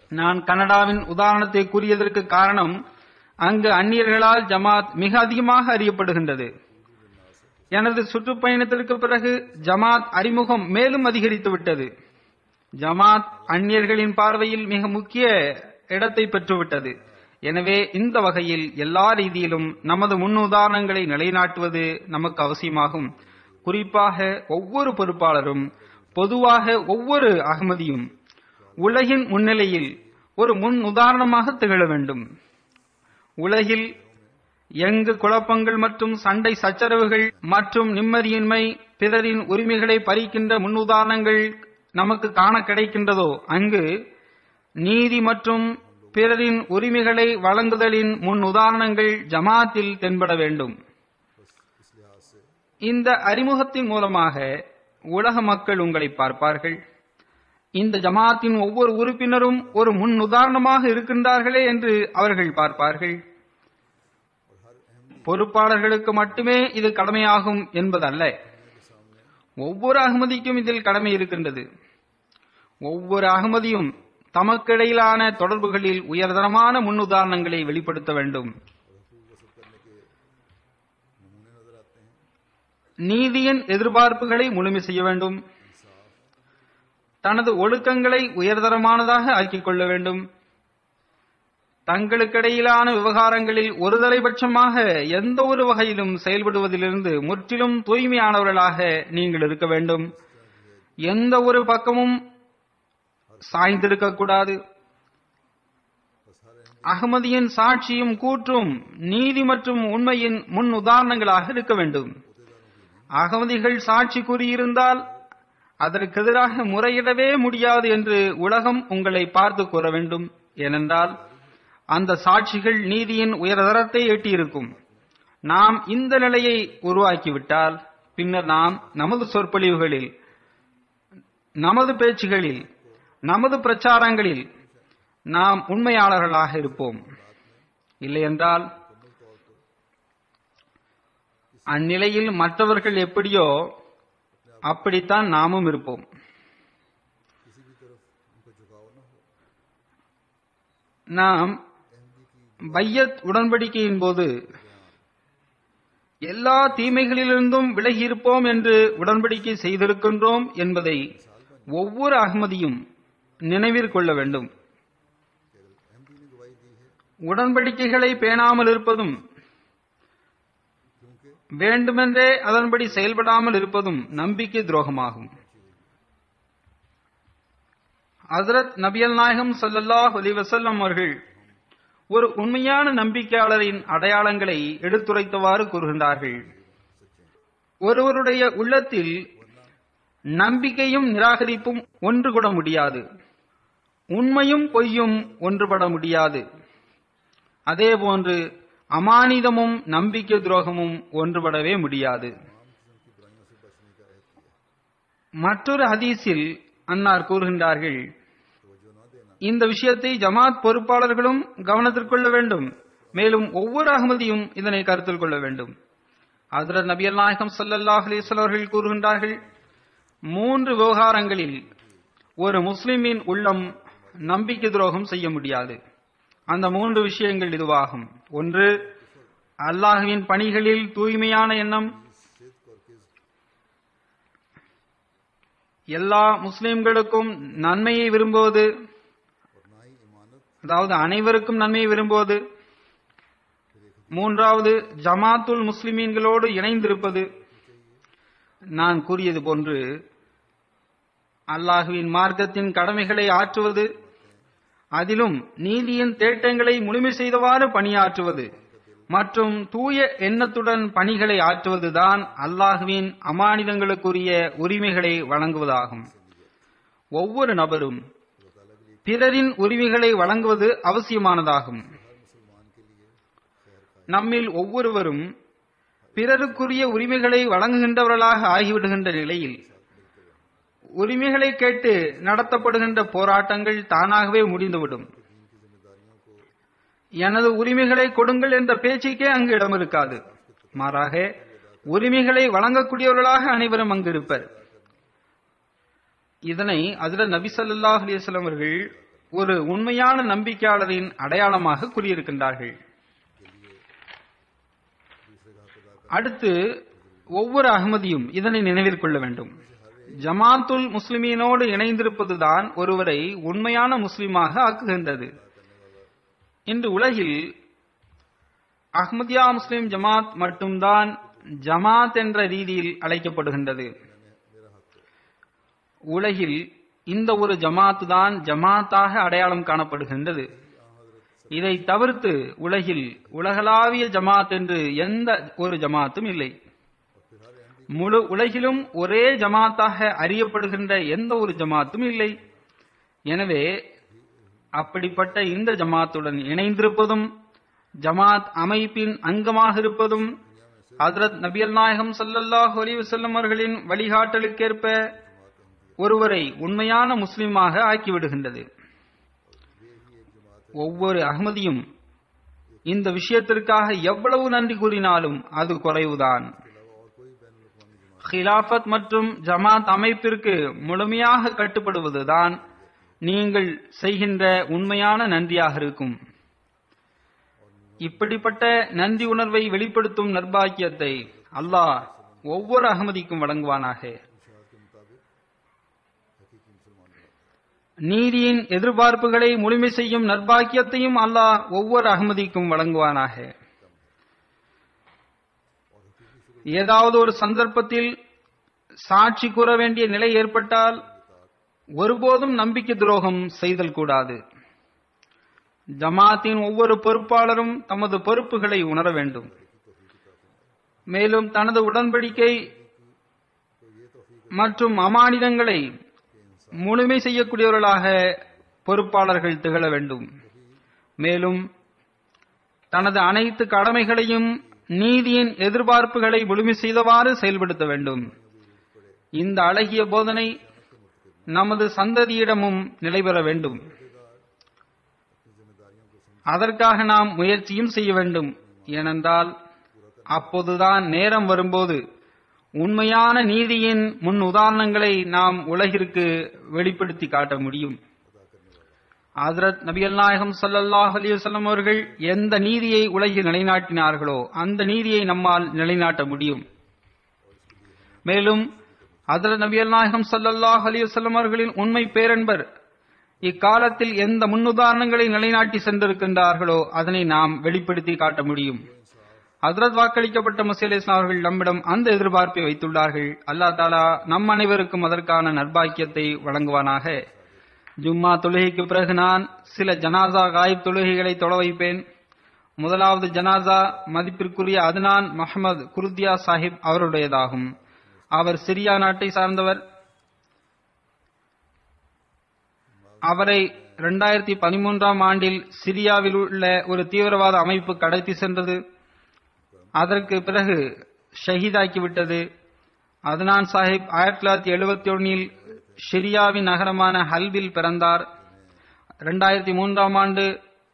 நான் கனடாவின் உதாரணத்தை கூறியதற்கு காரணம் அங்கு அந்நியர்களால் ஜமாத் மிக அதிகமாக அறியப்படுகின்றது எனது சுற்றுப்பயணத்திற்கு பிறகு ஜமாத் அறிமுகம் மேலும் அதிகரித்து விட்டது ஜமாத் அந்நியர்களின் பார்வையில் மிக முக்கிய இடத்தை பெற்றுவிட்டது எனவே இந்த வகையில் எல்லா ரீதியிலும் நமது முன்னுதாரணங்களை நிலைநாட்டுவது நமக்கு அவசியமாகும் குறிப்பாக ஒவ்வொரு பொறுப்பாளரும் பொதுவாக ஒவ்வொரு அகமதியும் உலகின் முன்னிலையில் ஒரு முன் உதாரணமாக திகழ வேண்டும் உலகில் எங்கு குழப்பங்கள் மற்றும் சண்டை சச்சரவுகள் மற்றும் நிம்மதியின்மை பிறரின் உரிமைகளை பறிக்கின்ற முன்னுதாரணங்கள் நமக்கு காண கிடைக்கின்றதோ அங்கு நீதி மற்றும் பிறரின் உரிமைகளை வழங்குதலின் முன் உதாரணங்கள் ஜமாத்தில் தென்பட வேண்டும் இந்த அறிமுகத்தின் மூலமாக உலக மக்கள் உங்களை பார்ப்பார்கள் இந்த ஜமாத்தின் ஒவ்வொரு உறுப்பினரும் ஒரு முன் உதாரணமாக இருக்கின்றார்களே என்று அவர்கள் பார்ப்பார்கள் பொறுப்பாளர்களுக்கு மட்டுமே இது கடமையாகும் என்பதல்ல ஒவ்வொரு அகமதிக்கும் இதில் கடமை இருக்கின்றது ஒவ்வொரு அகமதியும் தமக்கிடையிலான தொடர்புகளில் உயர்தரமான முன்னுதாரணங்களை வெளிப்படுத்த வேண்டும் நீதியின் எதிர்பார்ப்புகளை முழுமை செய்ய வேண்டும் தனது ஒழுக்கங்களை உயர்தரமானதாக ஆக்கிக் கொள்ள வேண்டும் தங்களுக்கிடையிலான விவகாரங்களில் ஒருதலைபட்சமாக எந்த ஒரு வகையிலும் செயல்படுவதிலிருந்து முற்றிலும் தூய்மையானவர்களாக நீங்கள் இருக்க வேண்டும் எந்த ஒரு பக்கமும் சாய்ந்திருக்கக்கூடாது அகமதியின் சாட்சியும் கூற்றும் நீதி மற்றும் உண்மையின் முன் உதாரணங்களாக இருக்க வேண்டும் அகமதிகள் சாட்சி கூறியிருந்தால் அதற்கு எதிராக முறையிடவே முடியாது என்று உலகம் உங்களை பார்த்து கூற வேண்டும் ஏனென்றால் அந்த சாட்சிகள் நீதியின் உயர்தரத்தை எட்டியிருக்கும் நாம் இந்த நிலையை உருவாக்கிவிட்டால் பின்னர் நாம் நமது சொற்பொழிவுகளில் நமது பேச்சுகளில் நமது பிரச்சாரங்களில் நாம் உண்மையாளர்களாக இருப்போம் இல்லையென்றால் அந்நிலையில் மற்றவர்கள் எப்படியோ அப்படித்தான் நாமும் இருப்போம் நாம் பையத் உடன்படிக்கையின் போது எல்லா தீமைகளிலிருந்தும் விலகி இருப்போம் என்று உடன்படிக்கை செய்திருக்கின்றோம் என்பதை ஒவ்வொரு அகமதியும் நினைவில் கொள்ள வேண்டும் உடன்படிக்கைகளை பேணாமல் இருப்பதும் வேண்டுமென்றே அதன்படி செயல்படாமல் இருப்பதும் நம்பிக்கை துரோகமாகும் ஹசரத் நபியல் நாயகம் ஸல்லல்லாஹு அலைஹி வஸல்லம் அவர்கள் ஒரு உண்மையான நம்பிக்கையாளரின் அடையாளங்களை எடுத்துரைத்தவாறு கூறுகின்றார்கள் ஒருவருடைய உள்ளத்தில் நம்பிக்கையும் நிராகரிப்பும் ஒன்றுபட முடியாது உண்மையும் பொய்யும் ஒன்றுபட முடியாது அதேபோன்று அமானிதமும் நம்பிக்கை துரோகமும் ஒன்றுபடவே முடியாது மற்றொரு ஹதீஸில் அன்னார் கூறுகின்றார்கள் இந்த விஷயத்தை ஜமாத் பொறுப்பாளர்களும் கவனத்தில் கொள்ள வேண்டும் மேலும் ஒவ்வொரு அகமதியும் இதனை கருத்தில் கொள்ள வேண்டும் ஹதரத் நபியல் நாயகம் ஸல்லல்லாஹு அலைஹி வஸல்லம் அவர்கள் கூறுகின்றார்கள் மூன்று விவகாரங்களில் ஒரு முஸ்லிமின் உள்ளம் நம்பிக்கை துரோகம் செய்ய முடியாது அந்த மூன்று விஷயங்கள் இதுவாகும் ஒன்று அல்லாஹுவின் பணிகளில் தூய்மையான எண்ணம் எல்லா முஸ்லிம்களுக்கும் நன்மையை விரும்புவது அதாவது அனைவருக்கும் நன்மையை விரும்புவது மூன்றாவது ஜமாத்துல் முஸ்லிமீன்களோடு இணைந்திருப்பது நான் கூறியது போன்று அல்லாஹுவின் மார்க்கத்தின் கடமைகளை ஆற்றுவது அதிலும் நீதியின் தேட்டங்களை முழுமை செய்தவாறு பணியாற்றுவது மற்றும் தூய எண்ணத்துடன் பணிகளை ஆற்றுவதுதான் அல்லாஹுவின் அமானிதங்களுக்குரிய உரிமைகளை வழங்குவதாகும் ஒவ்வொரு நபரும் பிறரின் உரிமைகளை வழங்குவது அவசியமானதாகும் நம்மில் ஒவ்வொருவரும் பிறருக்குரிய உரிமைகளை வழங்குகின்றவர்களாக ஆகிவிடுகின்ற நிலையில் உரிமைகளை கேட்டு நடத்தப்படுகின்ற போராட்டங்கள் தானாகவே முடிந்துவிடும் எனது உரிமைகளை கொடுங்கள் என்ற பேச்சுக்கே அங்கு இடம் இருக்காது மாறாக உரிமைகளை வழங்கக்கூடியவர்களாக அனைவரும் அங்கு இருப்பர் இதனை அதில் நபி ஸல்லல்லாஹு அலைஹி வஸல்லம் அவர்கள் ஒரு உண்மையான நம்பிக்கையாளரின் அடையாளமாக கூறியிருக்கின்றார்கள் அடுத்து ஒவ்வொரு அகமதியும் இதனை நினைவில் கொள்ள வேண்டும் ஜமாத்துல் முஸ்லிமீனோடு இணைந்திருப்பதுதான் ஒருவரை உண்மையான முஸ்லிமாக ஆக்குகின்றது இன்று உலகில் அஹ்மதியா முஸ்லிம் ஜமாத் மட்டும்தான் ஜமாத் என்ற ரீதியில் அழைக்கப்படுகின்றது உலகில் இந்த ஒரு ஜமாத் தான் ஜமாத்தாக அடையாளம் காணப்படுகின்றது இதை தவிர்த்து உலகில் உலகளாவிய ஜமாத் என்று எந்த ஒரு ஜமாத்தும் இல்லை முழு உலகிலும் ஒரே ஜமாத்தாக அறியப்படுகின்ற எந்த ஒரு ஜமாத்தும் இல்லை எனவே அப்படிப்பட்ட இந்த ஜமாத்துடன் இணைந்திருப்பதும் ஜமாத் அமைப்பின் அங்கமாக இருப்பதும் ஹதரத் நபியல் நாயகம் ஸல்லல்லாஹு அலைஹி வஸல்லம் அவர்களின் வழிகாட்டலுக்கேற்ப ஒருவரை உண்மையான முஸ்லிமாக ஆக்கிவிடுகின்றது ஒவ்வொரு அகமதியும் இந்த விஷயத்திற்காக எவ்வளவு நன்றி கூறினாலும் அது குறைவுதான் ஹிலாஃபத் மற்றும் ஜமாத் அமைப்பிற்கு முழுமையாக கட்டுப்படுவதுதான் நீங்கள் செய்கின்ற உண்மையான நன்றியாக இருக்கும் இப்படிப்பட்ட நன்றி உணர்வை வெளிப்படுத்தும் நர்பாக்கியத்தை அல்லாஹ் ஒவ்வொரு அகமதிக்கும் வழங்குவானாக நீதியின் எதிர்பார்ப்புகளை முழுமை செய்யும் நர்பாக்கியத்தையும் அல்லாஹ் ஒவ்வொரு அகமதிக்கும் வழங்குவானாக ஏதாவது ஒரு சந்தர்ப்பத்தில் சாட்சி கூற வேண்டிய நிலை ஏற்பட்டால் ஒருபோதும் நம்பிக்கை துரோகம் செய்தல் கூடாது ஜமாத்தின் ஒவ்வொரு பொறுப்பாளரும் தமது பொறுப்புகளை உணர வேண்டும் மேலும் தனது உடன்படிக்கை மற்றும் அமானிதங்களை முழுமை செய்யக்கூடியவர்களாக பொறுப்பாளர்கள் திகழ வேண்டும் மேலும் தனது அனைத்து கடமைகளையும் நீதியின் எதிர்பார்ப்புகளை முழுமை செய்தவாறு செயல்படுத்த வேண்டும் இந்த அழகிய போதனை நமது சந்ததியிடமும் நிலைபெற வேண்டும் அதற்காக நாம் முயற்சியும் செய்ய வேண்டும் ஏனென்றால் அப்போதுதான் நேரம் வரும்போது உண்மையான நீதியின் முன் உதாரணங்களை நாம் உலகிற்கு வெளிப்படுத்தி காட்ட முடியும் ஹதரத் நபிகள் நாயகம் ஸல்லல்லாஹு அலைஹி வஸல்லம் அவர்கள் எந்த நீதியை உலகில் நிலைநாட்டினார்களோ அந்த நீதியை நம்மால் நிலைநாட்ட முடியும் மேலும் ஹதரத் நபிகள் நாயகம் ஸல்லல்லாஹு அலைஹி வஸல்லம் அவர்களின் உண்மை பேரன்பர் இக்காலத்தில் எந்த முன்னுதாரணங்களை நிலைநாட்டி சென்றிருக்கின்றார்களோ அதனை நாம் வெளிப்படுத்தி காட்ட முடியும் ஹதரத் வாக்களிக்கப்பட்ட மசீல் இஸ்லாம் அவர்கள் நம்மிடம் அந்த எதிர்பார்ப்பை வைத்துள்ளார்கள் அல்லாஹ் தாலா நம் அனைவருக்கும் அதற்கான நற்பாக்கியத்தை வழங்குவானாக ஜும்மா தொழுகைக்கு பிறகு நான் சில ஜனாசா காயிப் தொழுகைகளை தொழ வைப்பேன் முதலாவது ஜனாசா மதிப்பிற்குரிய அதுனான் முகமது குருத்தியா சாஹிப் அவருடையதாகும் அவர் சிரியா நாட்டை சார்ந்தவர் அவரை இரண்டாயிரத்தி பதிமூன்றாம் ஆண்டில் சிரியாவில் உள்ள ஒரு தீவிரவாத அமைப்பு கடத்தி சென்றது அதற்கு பிறகு ஷஹீதாக்கிவிட்டது அதுனான் சாஹிப் ஆயிரத்தி தொள்ளாயிரத்தி எழுபத்தி ஒன்னில் ஷிரியாவின் நகரமான ஹல்பில் பிறந்தார் இரண்டாயிரத்தி மூன்றாம் ஆண்டு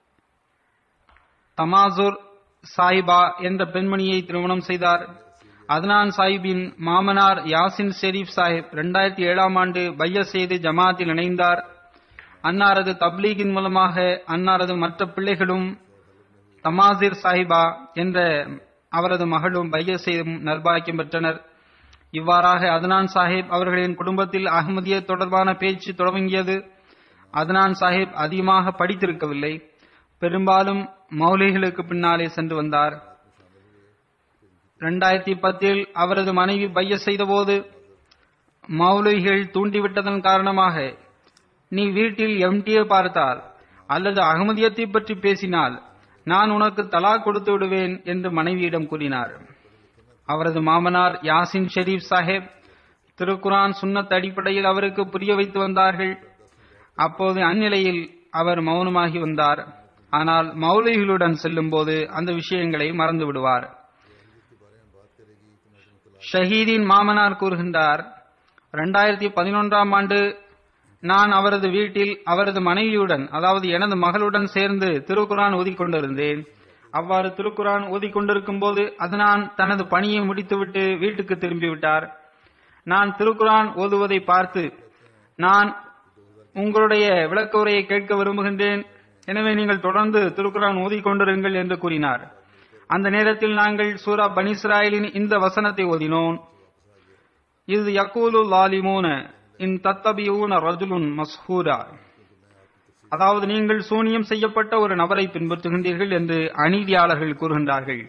தமாசுர் சாயிபா என்ற பெண்மணியை திருமணம் செய்தார் அதனான் சாஹிப்பின் மாமனார் யாசின் ஷெரீப் சாஹிப் இரண்டாயிரத்தி ஏழாம் ஆண்டு பைய செய்து ஜமாத்தில் இணைந்தார் அன்னாரது தப்லீகின் மூலமாக அன்னாரது மற்ற பிள்ளைகளும் தமாசிர் சாஹிபா என்ற அவரது மகளும் பைய செய்தும் நர்பாக்கியம் பெற்றனர் இவ்வாறாக அதனான் சாஹிப் அவர்களின் குடும்பத்தில் அகமதிய தொடர்பான பேச்சு தொடங்கியது அதனான் சாஹிப் அதிகமாக படித்திருக்கவில்லை பெரும்பாலும் மௌலிகளுக்கு பின்னாலே சென்று வந்தார் இரண்டாயிரத்தி பத்தில் அவரது மனைவி பைய செய்தபோது மௌலிகள் தூண்டிவிட்டதன் காரணமாக நீ வீட்டில் எம்டியை பார்த்தால் அல்லது அகமதியத்தை பற்றி பேசினால் நான் உனக்கு தலா கொடுத்து விடுவேன் என்று மனைவியிடம் கூறினார் அவரது மாமனார் யாசின் ஷெரீப் சாஹேப் திருக்குரான் சுன்னத் அடிப்படையில் அவருக்கு புரிய வைத்து வந்தார்கள் அப்போது அந்நிலையில் அவர் மௌனமாகி வந்தார் ஆனால் மௌலிகளுடன் செல்லும்போது அந்த விஷயங்களை மறந்து விடுவார் ஷஹீதின் மாமனார் கூறுகின்றார் இரண்டாயிரத்தி பதினொன்றாம் ஆண்டு நான் அவரது வீட்டில் அவரது மனைவியுடன் அதாவது எனது மகளுடன் சேர்ந்து திருக்குரான் ஓதிக்கொண்டிருந்தேன் அவ்வாறு திருக்குரான் ஓதிக்கொண்டிருக்கும் போது அதனான் தனது பணியை முடித்துவிட்டு வீட்டுக்கு திரும்பிவிட்டார் நான் திருக்குரான் ஓதுவதை பார்த்து நான் உங்களுடைய விளக்க உரையை கேட்க விரும்புகின்றேன் எனவே நீங்கள் தொடர்ந்து திருக்குரான் ஓதிக்கொண்டிருங்கள் என்று கூறினார் அந்த நேரத்தில் நாங்கள் சூரா பனிஸ்ராயலின் இந்த வசனத்தை ஓதினோம் இது யக்கூலு லாலிமூன இன் தத்தபியூன ரஜுலுன் மஸ்ஹூரா அதாவது நீங்கள் சூனியம் செய்யப்பட்ட ஒரு நபரை பின்பற்றுகின்றீர்கள் என்று அநீதியாளர்கள் கூறுகின்றார்கள்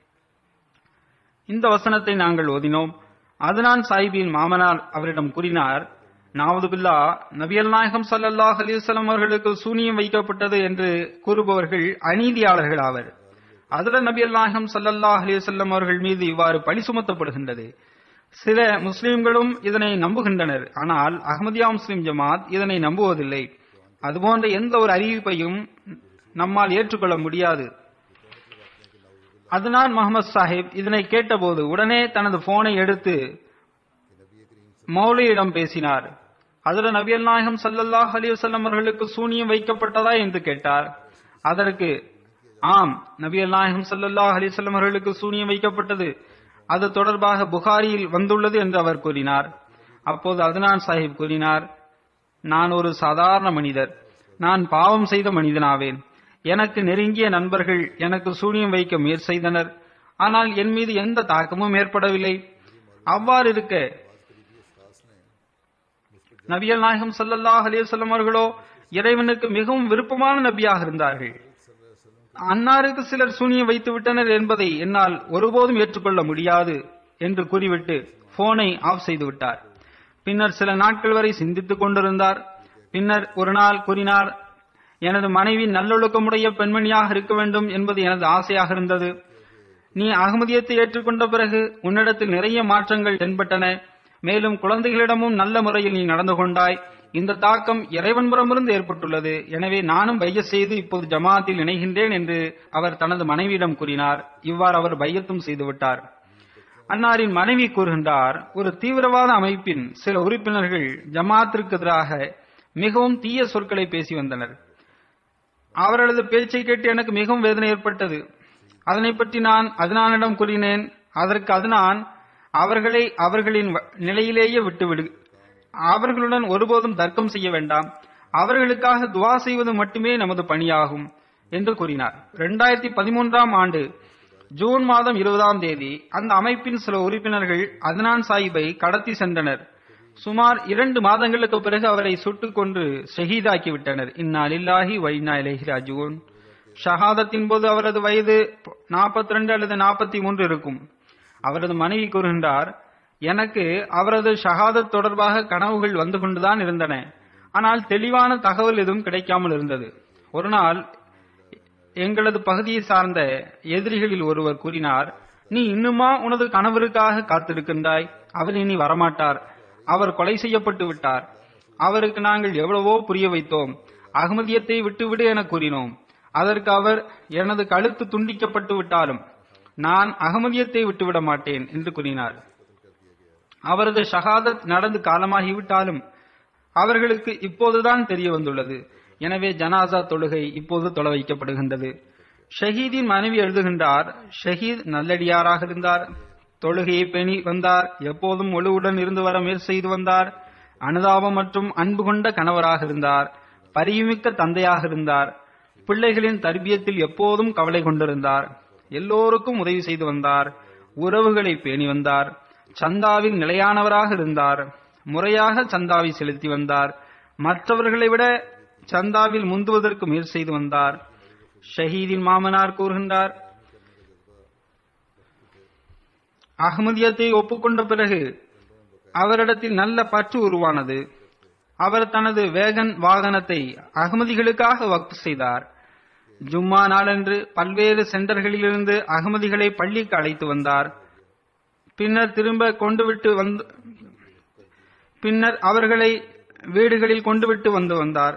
இந்த வசனத்தை நாங்கள் ஓதினோம் அதுனான் சாஹிபின் மாமனார் அவரிடம் கூறினார் நாவதுபில்லா நபியல் நாயகம் சல்லல்லாஹ் அலிவசலம் அவர்களுக்கு சூனியம் வைக்கப்பட்டது என்று கூறுபவர்கள் அநீதியாளர்கள் ஆவர் அதுல நபியல் நாயகம் சல்லல்லாஹ் அலிவசல்லம் அவர்கள் மீது இவ்வாறு பழி சுமத்தப்படுகின்றது சில முஸ்லிம்களும் இதனை நம்புகின்றனர் ஆனால் அஹமதியா முஸ்லிம் ஜமாத் இதனை நம்புவதில்லை அதுபோன்ற எந்த ஒரு அறிவிப்பையும் நம்மால் ஏற்றுக்கொள்ள முடியாது அதனால் முகமது சாஹிப் இதனை கேட்டபோது உடனே தனது போனை எடுத்து மௌலியிடம் பேசினார் அதுல நபியல் நாயகம் சல்லல்லாஹ் அலிவசல்லம் அவர்களுக்கு சூனியம் வைக்கப்பட்டதா என்று கேட்டார் அதற்கு ஆம் நபியல் நாயகம் சல்லல்லாஹ் அலிவசல்லம் அவர்களுக்கு சூனியம் வைக்கப்பட்டது அது தொடர்பாக புகாரியில் வந்துள்ளது என்று அவர் கூறினார் அப்போது அதுனான் சாஹிப் கூறினார் நான் ஒரு சாதாரண மனிதர் நான் பாவம் செய்த மனிதனாவேன் எனக்கு நெருங்கிய நண்பர்கள் எனக்கு சூனியம் வைக்க முயற்சி செய்தனர் ஆனால் என் மீது எந்த தாக்கமும் ஏற்படவில்லை அவ்வாறு இருக்க நபியல் நாயகம் சல்லல்லாஹ் அலிவசல்லம் அவர்களோ இறைவனுக்கு மிகவும் விருப்பமான நபியாக இருந்தார்கள் அன்னாருக்கு சிலர் சூனியம் வைத்து விட்டனர் என்பதை என்னால் ஒருபோதும் ஏற்றுக்கொள்ள முடியாது என்று கூறிவிட்டு போனை ஆஃப் செய்து விட்டார் பின்னர் சில நாட்கள் வரை சிந்தித்துக் கொண்டிருந்தார் பின்னர் ஒரு நாள் கூறினார் எனது மனைவி நல்லொழுக்கமுடைய பெண்மணியாக இருக்க வேண்டும் என்பது எனது ஆசையாக இருந்தது நீ அகமதியத்தை ஏற்றுக்கொண்ட பிறகு உன்னிடத்தில் நிறைய மாற்றங்கள் தென்பட்டன மேலும் குழந்தைகளிடமும் நல்ல முறையில் நீ நடந்து கொண்டாய் இந்த தாக்கம் இறைவன் புறமிருந்து ஏற்பட்டுள்ளது எனவே நானும் பைய செய்து இப்போது ஜமாத்தில் இணைகின்றேன் என்று அவர் தனது மனைவியிடம் கூறினார் இவ்வாறு அவர் பையத்தும் செய்துவிட்டார் அன்னாரின் மனைவி கூறுகின்றார் ஒரு தீவிரவாத அமைப்பின் சில உறுப்பினர்கள் ஜமாத்திற்கு எதிராக மிகவும் தீய சொற்களை பேசி வந்தனர் அவர்களது பேச்சை கேட்டு எனக்கு மிகவும் வேதனை ஏற்பட்டது அதனை பற்றி நான் அதனானிடம் கூறினேன் அதற்கு அதனான் அவர்களை அவர்களின் வ- நிலையிலேயே விட்டுவிடு அவர்களுடன் ஒருபோதும் தர்க்கம் செய்ய வேண்டாம் அவர்களுக்காக துவா செய்வது மட்டுமே நமது பணியாகும் என்று கூறினார் இரண்டாயிரத்தி பதிமூன்றாம் ஆண்டு ஜூன் மாதம் இருபதாம் தேதி அந்த அமைப்பின் சில உறுப்பினர்கள் அதனான் சாஹிப்பை கடத்தி சென்றனர் சுமார் இரண்டு மாதங்களுக்கு பிறகு அவரை சுட்டுக் கொன்று ஷஹீதாக்கி விட்டனர் இன்னா லில்லாஹி வ இன்னா இலைஹி ராஜிஊன் ஷஹாதத்தின் போது அவரது வயது 42 அல்லது 43 இருக்கும் அவரது மனைவி கூறுகின்றார் எனக்கு அவரது ஷஹாதத் தொடர்பாக கனவுகள் வந்து கொண்டுதான் இருந்தன ஆனால் தெளிவான தகவல் எதுவும் கிடைக்காமல் இருந்தது ஒரு நாள் எங்களது பகுதியை சார்ந்த எதிரிகளில் ஒருவர் கூறினார் நீ இன்னுமா உனது கணவருக்காக காத்திருக்கின்றாய் அவர் இனி வரமாட்டார் அவர் கொலை செய்யப்பட்டு விட்டார் அவருக்கு நாங்கள் எவ்வளவோ புரிய வைத்தோம் அகமதியத்தை விட்டுவிடு என கூறினோம் அதற்கு அவர் எனது கழுத்து துண்டிக்கப்பட்டு விட்டாலும் நான் அகமதியத்தை விட்டுவிட மாட்டேன் என்று கூறினார் அவரது ஷஹாதத் நடந்து காலமாகிவிட்டாலும் அவர்களுக்கு இப்போதுதான் தெரிய வந்துள்ளது எனவே ஜனாசா தொழுகை இப்போது தொலை வைக்கப்படுகின்றது ஷஹீதின் மனைவி எழுதுகின்றார் ஷஹீத் நல்லடியாராக இருந்தார் தொழுகையை பேணி வந்தார் எப்போதும் ஒழுவுடன் இருந்து வர முயற்சி செய்து வந்தார் அனுதாபம் மற்றும் அன்பு கொண்ட கணவராக இருந்தார் பரியுமிக்க தந்தையாக இருந்தார் பிள்ளைகளின் தர்பியத்தில் எப்போதும் கவலை கொண்டிருந்தார் எல்லோருக்கும் உதவி செய்து வந்தார் உறவுகளை பேணி வந்தார் சந்தாவில் நிலையானவராக இருந்தார் முறையாக சந்தாவை செலுத்தி வந்தார் மற்றவர்களை விட சந்தாவில் முந்துவதற்கு முயற்சி செய்து வந்தார் ஷஹீதின் மாமனார் கூறுகின்றார் அகமதியத்தை ஒப்புக்கொண்ட பிறகு அவரிடத்தில் நல்ல பற்று உருவானது அவர் தனது வேகன் வாகனத்தை அகமதிகளுக்காக வக்ஃப் செய்தார் ஜும்மா நாளன்று பல்வேறு சென்டர்களிலிருந்து அகமதிகளை பள்ளிக்கு அழைத்து வந்தார் பின்னர் திரும்ப கொண்டுவிட்டு வந்து பின்னர் அவர்களை வீடுகளில் கொண்டுவிட்டு வந்து வந்தார்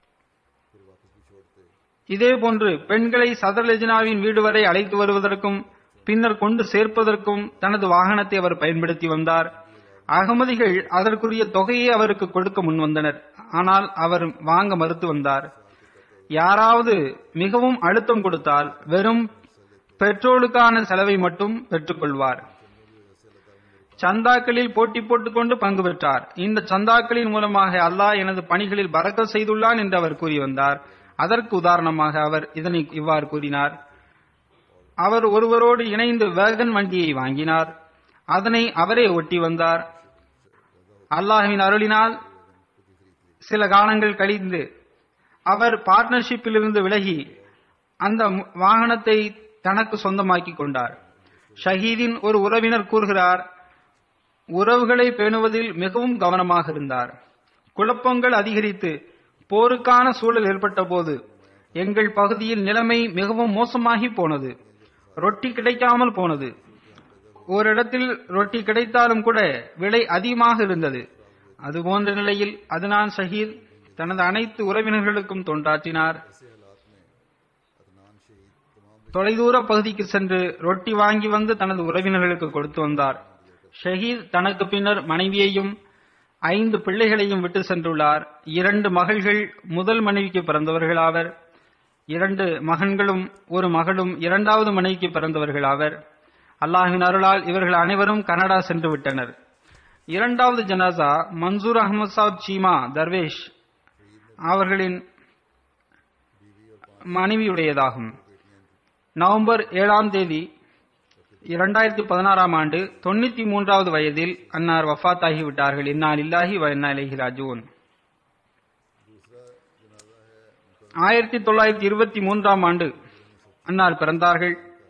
இதேபோன்று பெண்களை சதர் லெஜினாவின் வீடு வரை அழைத்து வருவதற்கும் பின்னர் கொண்டு சேர்ப்பதற்கும் தனது வாகனத்தை அவர் பயன்படுத்தி வந்தார் அகமதிகள் அதற்குரிய தொகையை அவருக்கு கொடுக்க முன்வந்தனர் ஆனால் அவர் வாங்க மறுத்து வந்தார் யாராவது மிகவும் அழுத்தம் கொடுத்தால் வெறும் பெட்ரோலுக்கான செலவை மட்டும் பெற்றுக்கொள்வார் சந்தாக்களில் போட்டி போட்டுக்கொண்டு பங்கு பெற்றார் இந்த சந்தாக்களின் மூலமாக அல்லாஹ் எனது பணிகளில் பறக்க செய்துள்ளான் என்று அவர் கூறி வந்தார் அதற்கு உதாரணமாக அவர் இதனை இவ்வாறு கூறினார் அவர் ஒருவரோடு இணைந்து வேகன் வண்டியை வாங்கினார் அதனை அவரே ஒட்டி வந்தார் அல்லாஹ்வின் அருளினால் சில காலங்கள் கழிந்து அவர் பார்ட்னர்ஷிப்பிலிருந்து விலகி அந்த மு- வாகனத்தை தனக்கு சொந்தமாக்கி கொண்டார் ஷஹீதின் ஒரு உறவினர் கூறுகிறார் உறவுகளை பேணுவதில் மிகவும் கவனமாக இருந்தார் குழப்பங்கள் அதிகரித்து போருக்கான சூழல் ஏற்பட்ட போது எங்கள் பகுதியில் நிலைமை மிகவும் மோசமாகி போனது ரொட்டி கிடைக்காமல் போனது ஓரிடத்தில் ரொட்டி கிடைத்தாலும் கூட விலை அதிகமாக இருந்தது அதுபோன்ற நிலையில் அதுனான் ஷஹீத் தனது அனைத்து உறவினர்களுக்கும் தொண்டாற்றினார் தொலைதூர பகுதிக்கு சென்று ரொட்டி வாங்கி வந்து தனது உறவினர்களுக்கு கொடுத்து வந்தார் ஷஹீத் தனக்கு பின்னர் மனைவியையும் ஐந்து பிள்ளைகளையும் விட்டு சென்றுள்ளார் இரண்டு மகள்கள் முதல் மனைவிக்கு பிறந்தவர்கள் ஆவர் இரண்டு மகன்களும் ஒரு மகளும் இரண்டாவது மனைவிக்கு பிறந்தவர்கள் ஆவர் அல்லாஹ்வின் அருளால் இவர்கள் அனைவரும் கனடா சென்று விட்டனர் இரண்டாவது ஜனாசா மன்சூர் அகமது சாப் சீமா தர்வேஷ் அவர்களின் மனைவியுடையதாகும் நவம்பர் ஏழாம் தேதி இரண்டாயிரத்தி பதினாறாம் ஆண்டு தொண்ணூத்தி மூன்றாவது வயதில் அன்னார் வஃபாத்தாகி விட்டார்கள் இன்னால் இல்லாஹி வ இன்னா இலைஹி ராஜூன் ஆயிரத்தி தொள்ளாயிரத்தி இருபத்தி மூன்றாம் ஆண்டு அன்னார் பிறந்தார்கள்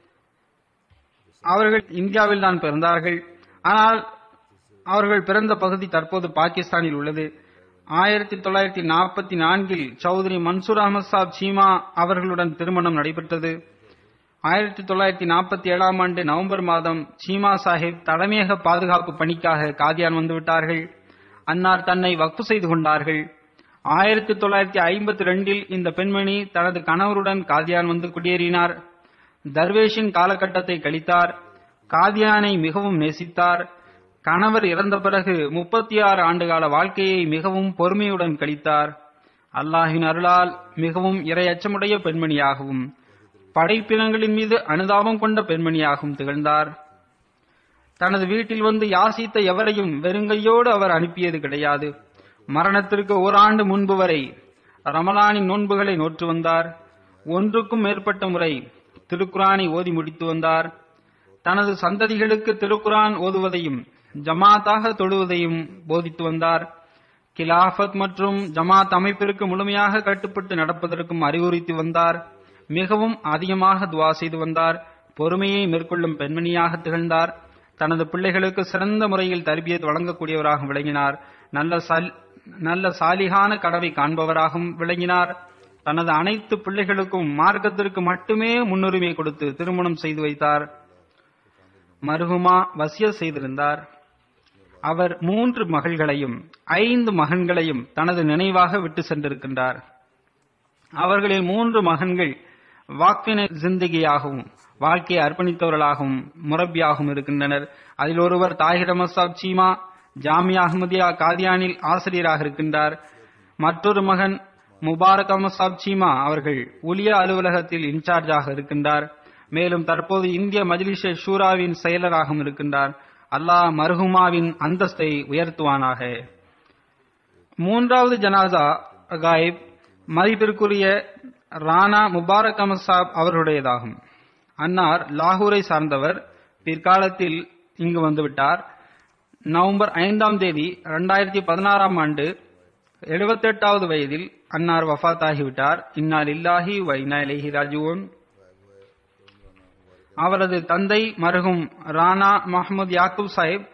அவர்கள் இந்தியாவில் தான் பிறந்தார்கள் ஆனால் அவர்கள் பிறந்த பகுதி தற்போது பாகிஸ்தானில் உள்ளது ஆயிரத்தி தொள்ளாயிரத்தி நாற்பத்தி நான்கில் சௌத்ரி மன்சூர் அகமது சாப் சீமா அவர்களுடன் திருமணம் நடைபெற்றது ஆயிரத்தி தொள்ளாயிரத்தி நாற்பத்தி ஏழாம் ஆண்டு நவம்பர் மாதம் சீமா சாஹிப் தலைமையக பாதுகாப்பு பணிக்காக காதியான் வந்துவிட்டார்கள் அன்னார் தன்னை வக்ஃபு செய்து கொண்டார்கள் ஆயிரத்தி தொள்ளாயிரத்தி ஐம்பத்தி ரெண்டில் இந்த பெண்மணி தனது கணவருடன் காதியான் வந்து குடியேறினார் தர்வேஷின் காலகட்டத்தை கழித்தார் காதியானை மிகவும் நேசித்தார் கணவர் இறந்த பிறகு முப்பத்தி ஆறு ஆண்டுகால வாழ்க்கையை மிகவும் பொறுமையுடன் கழித்தார் அல்லாஹின் அருளால் மிகவும் இரையச்சமுடைய பெண்மணியாகவும் படைப்பினங்களின் மீது அனுதாபம் கொண்ட பெண்மணியாகவும் திகழ்ந்தார் தனது வீட்டில் வந்து யாசித்த எவரையும் வெறுங்கையோடு அவர் அனுப்பியது கிடையாது மரணத்திற்கு ஓராண்டு முன்பு வரை ரமலானின் நோன்புகளை நோற்று வந்தார் ஒன்றுக்கும் மேற்பட்ட முறை திருக்குரானை ஓதி முடித்து வந்தார் தனது சந்ததிகளுக்கு திருக்குரான் ஓதுவதையும் ஜமாத்தாக தொழுவதையும் போதித்து வந்தார் கிலாஃபத் மற்றும் ஜமாத் அமைப்பிற்கு முழுமையாக கட்டுப்பட்டு நடப்பதற்கும் அறிவுறுத்தி வந்தார் மிகவும் அதிகமாக துவா செய்து வந்தார் பொறுமையை மேற்கொள்ளும் பெண்மணியாக திகழ்ந்தார் தனது பிள்ளைகளுக்கு சிறந்த முறையில் தர்பியத் வழங்கக்கூடியவராக விளங்கினார் நல்ல சல் நல்ல சாலிகான கடவை காண்பவராகவும் விளங்கினார் தனது அனைத்து பிள்ளைகளுக்கும் மார்க்கத்திற்கு மட்டுமே முன்னுரிமை கொடுத்து திருமணம் செய்து வைத்தார் மருகுமா வசிய செய்திருந்தார் அவர் மூன்று மகள்களையும் ஐந்து மகன்களையும் தனது நினைவாக விட்டு சென்றிருக்கின்றார் அவர்களில் மூன்று மகன்கள் வாக்கின ஜிந்தகியாகவும் வாழ்க்கையை அர்ப்பணித்தவர்களாகவும் முரப்பியாகவும் இருக்கின்றனர் அதில் ஒருவர் தாஹிர் அஹமத் சாப் சீமா ஜாமியா அஹமதியா காதியானில் ஆசிரியராக இருக்கின்றார் மற்றொரு மகன் முபாரக் அஹமத் சாப் சீமா அவர்கள் உலியா அலுவலகத்தில் இன்சார்ஜாக இருக்கின்றார் மேலும் தற்போது இந்திய மஜ்லிஷே ஷூராவின் செயலராகவும் இருக்கின்றார் அல்லாஹ் மர்ஹுமாவின் அந்தஸ்தை உயர்த்துவானாக மூன்றாவது ஜனாசா காயிப் மதிப்பிற்குரிய ராணா முபாரக் அஹமத் சாப் அவர்களுடையதாகும் அன்னார் லாகூரை சார்ந்தவர் பிற்காலத்தில் இங்கு வந்துவிட்டார் நவம்பர் ஐந்தாம் தேதி இரண்டாயிரத்தி பதினாறாம் ஆண்டு எழுபத்தெட்டாவது வயதில் அன்னார் வஃத் ஆகிவிட்டார் இன்னால் இல்லாஹி வைனா இலஹி ராஜுவோன் அவரது தந்தை மருகும் ராணா முகமது யாக்கூப் சாஹிப்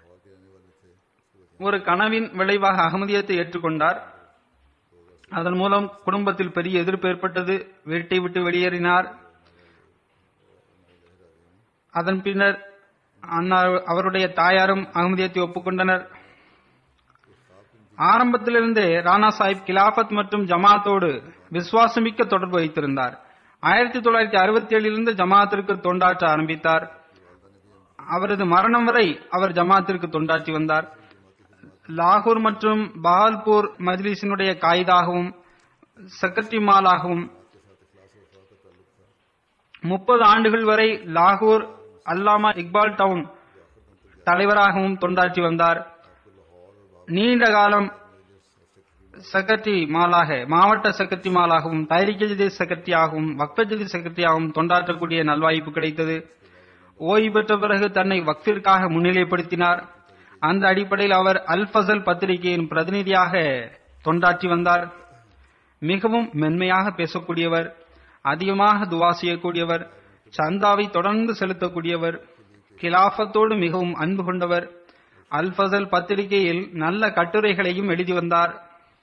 ஒரு கனவின் விளைவாக அகமதியத்தை ஏற்றுக்கொண்டார் அதன் மூலம் குடும்பத்தில் பெரிய எதிர்ப்பு ஏற்பட்டது வீட்டை விட்டு வெளியேறினார் அதன் பின்னர் அன்னார் அவருடைய தாயாரும் அகமதியத்தை ஒப்புக்கொண்டனர் ஆரம்பத்திலிருந்தே ராணா சாஹிப் கிலாபத் மற்றும் ஜமாத்தோடு விசுவாசமிக்க தொடர்பு வைத்திருந்தார் ஆயிரத்தி தொள்ளாயிரத்தி அறுபத்தி ஏழிலிருந்து ஜமாத்திற்கு தொண்டாற்ற ஆரம்பித்தார் அவரது மரணம் வரை அவர் ஜமாத்திற்கு தொண்டாற்றி வந்தார் லாகூர் மற்றும் பஹால்பூர் மஜ்லிஸினுடைய காயிதாகவும் செக்ரட்டரிமாலாகவும் முப்பது ஆண்டுகள் வரை லாகூர் அல்லாமா இக்பால் டவுன் தலைவராகவும் தொண்டாற்றி வந்தார் நீண்ட காலம் செக்ரட்டரி மாலாக மாவட்ட செக்ரட்டரி மாலாகவும் தைரிக்க ஜதி செக்ரட்டரியாகவும் வக்ஃப ஜதி செக்ரட்டரியாகவும் தொண்டாற்றக்கூடிய நல்வாய்ப்பு கிடைத்தது ஓய்வு பெற்ற பிறகு தன்னை வக்ஃபிற்காக முன்னிலைப்படுத்தினார் அந்த அடிப்படையில் அவர் அல் ஃபசல் பத்திரிகையின் பிரதிநிதியாக தொண்டாற்றி வந்தார் மிகவும் மென்மையாக பேசக்கூடியவர் அதிகமாக துவா செய்யக்கூடியவர் சந்தாவை தொடர்ந்து செலுத்தக்கூடியவர் கிலாஃபத்தோடு மிகவும் அன்பு கொண்டவர் அல் ஃபசல் பத்திரிகையில் நல்ல கட்டுரைகளையும் எழுதி வந்தார்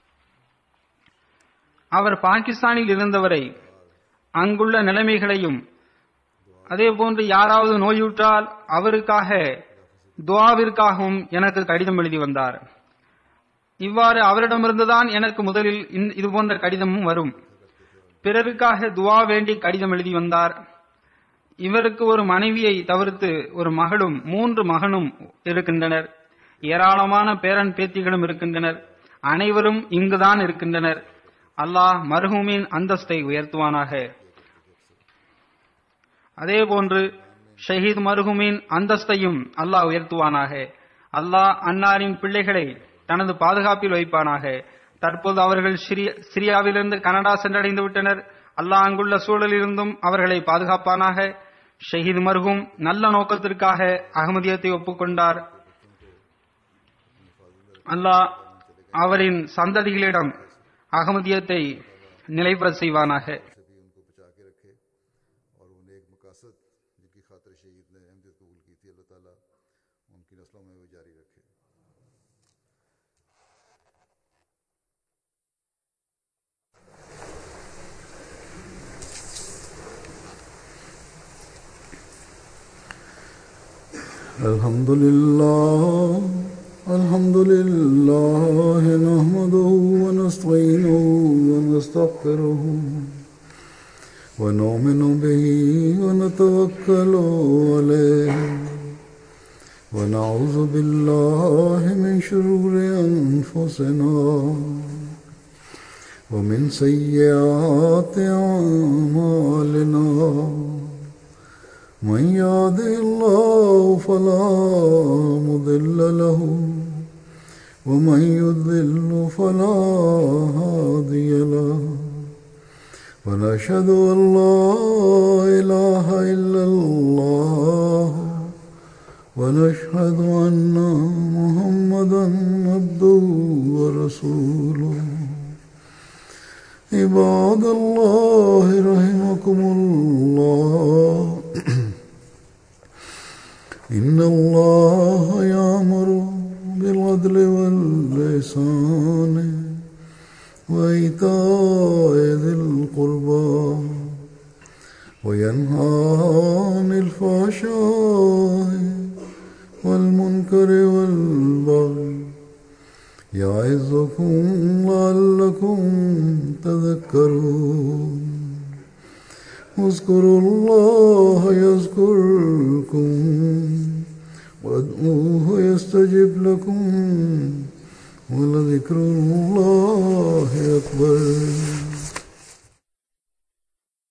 அவர் பாகிஸ்தானில் இருந்தவரை அங்குள்ள நிலைமைகளையும் அதே போன்று யாராவது நோயுற்றால் அவருக்காக துவாவிற்காகவும் எனக்கு கடிதம் எழுதி வந்தார் இவ்வாறு அவரிடமிருந்துதான் எனக்கு முதலில் இந்த- இது போன்ற கடிதமும் வரும் பிறருக்காக துவா வேண்டி கடிதம் எழுதி வந்தார் இவருக்கு ஒரு மனைவியை தவிர்த்து ஒரு மகளும் மூன்று மகனும் இருக்கின்றனர் ஏராளமான பேரன் பேத்திகளும் இருக்கின்றனர் அனைவரும் இங்குதான் இருக்கின்றனர் அல்லாஹ் மர்ஹூமின் அந்தஸ்தை உயர்த்துவானாக அதே போன்று ஷஹீத் மர்ஹூமின் அந்தஸ்தையும் அல்லாஹ் உயர்த்துவானாக அல்லாஹ் அன்னாரின் பிள்ளைகளை தனது பாதுகாப்பில் வைப்பானாக தற்போது அவர்கள் சிரிய- சிரியாவிலிருந்து கனடா சென்றடைந்து விட்டனர் அல்லாஹ் அங்குள்ள சூழலிலிருந்தும் அவர்களை பாதுகாப்பானாக ஷஹீத் மர்ஹூம் நல்ல நோக்கத்திற்காக அகமதியத்தை ஒப்புக்கொண்டார் அல்லாஹ் அவரின் சந்ததிகளிடம் அகமதியத்தை நிலைபெற செய்வானாக से भी उनको बचा के रखे और वो नेक मकासद जिनकी खातिर शहीद ने अहमदियत कबूल की थी अल्लाह ताला उनकी नस्लों में वो जारी रखे الحمد لله الحمد لله نحمده ونستعينه ونستغفره ونؤمن به ونتوكل عليه ونعوذ بالله من شرور أنفسنا ومن سيئات أعمالنا من يهده الله فلا مضل له ومن يضلل فلا هادي له ونشهد أن لا إله إلا الله ونشهد أن محمدا عبده ورسوله عباد الله رحمكم الله إن الله يأمر بالعدل واللسان وإيتاء ذي القربى وينهى عن الفحشاء والمنكر والبغي يعظكم لعلكم تذكرون اذكروا الله يذكركم وادعوه يستجب لكم ولذكر الله أكبر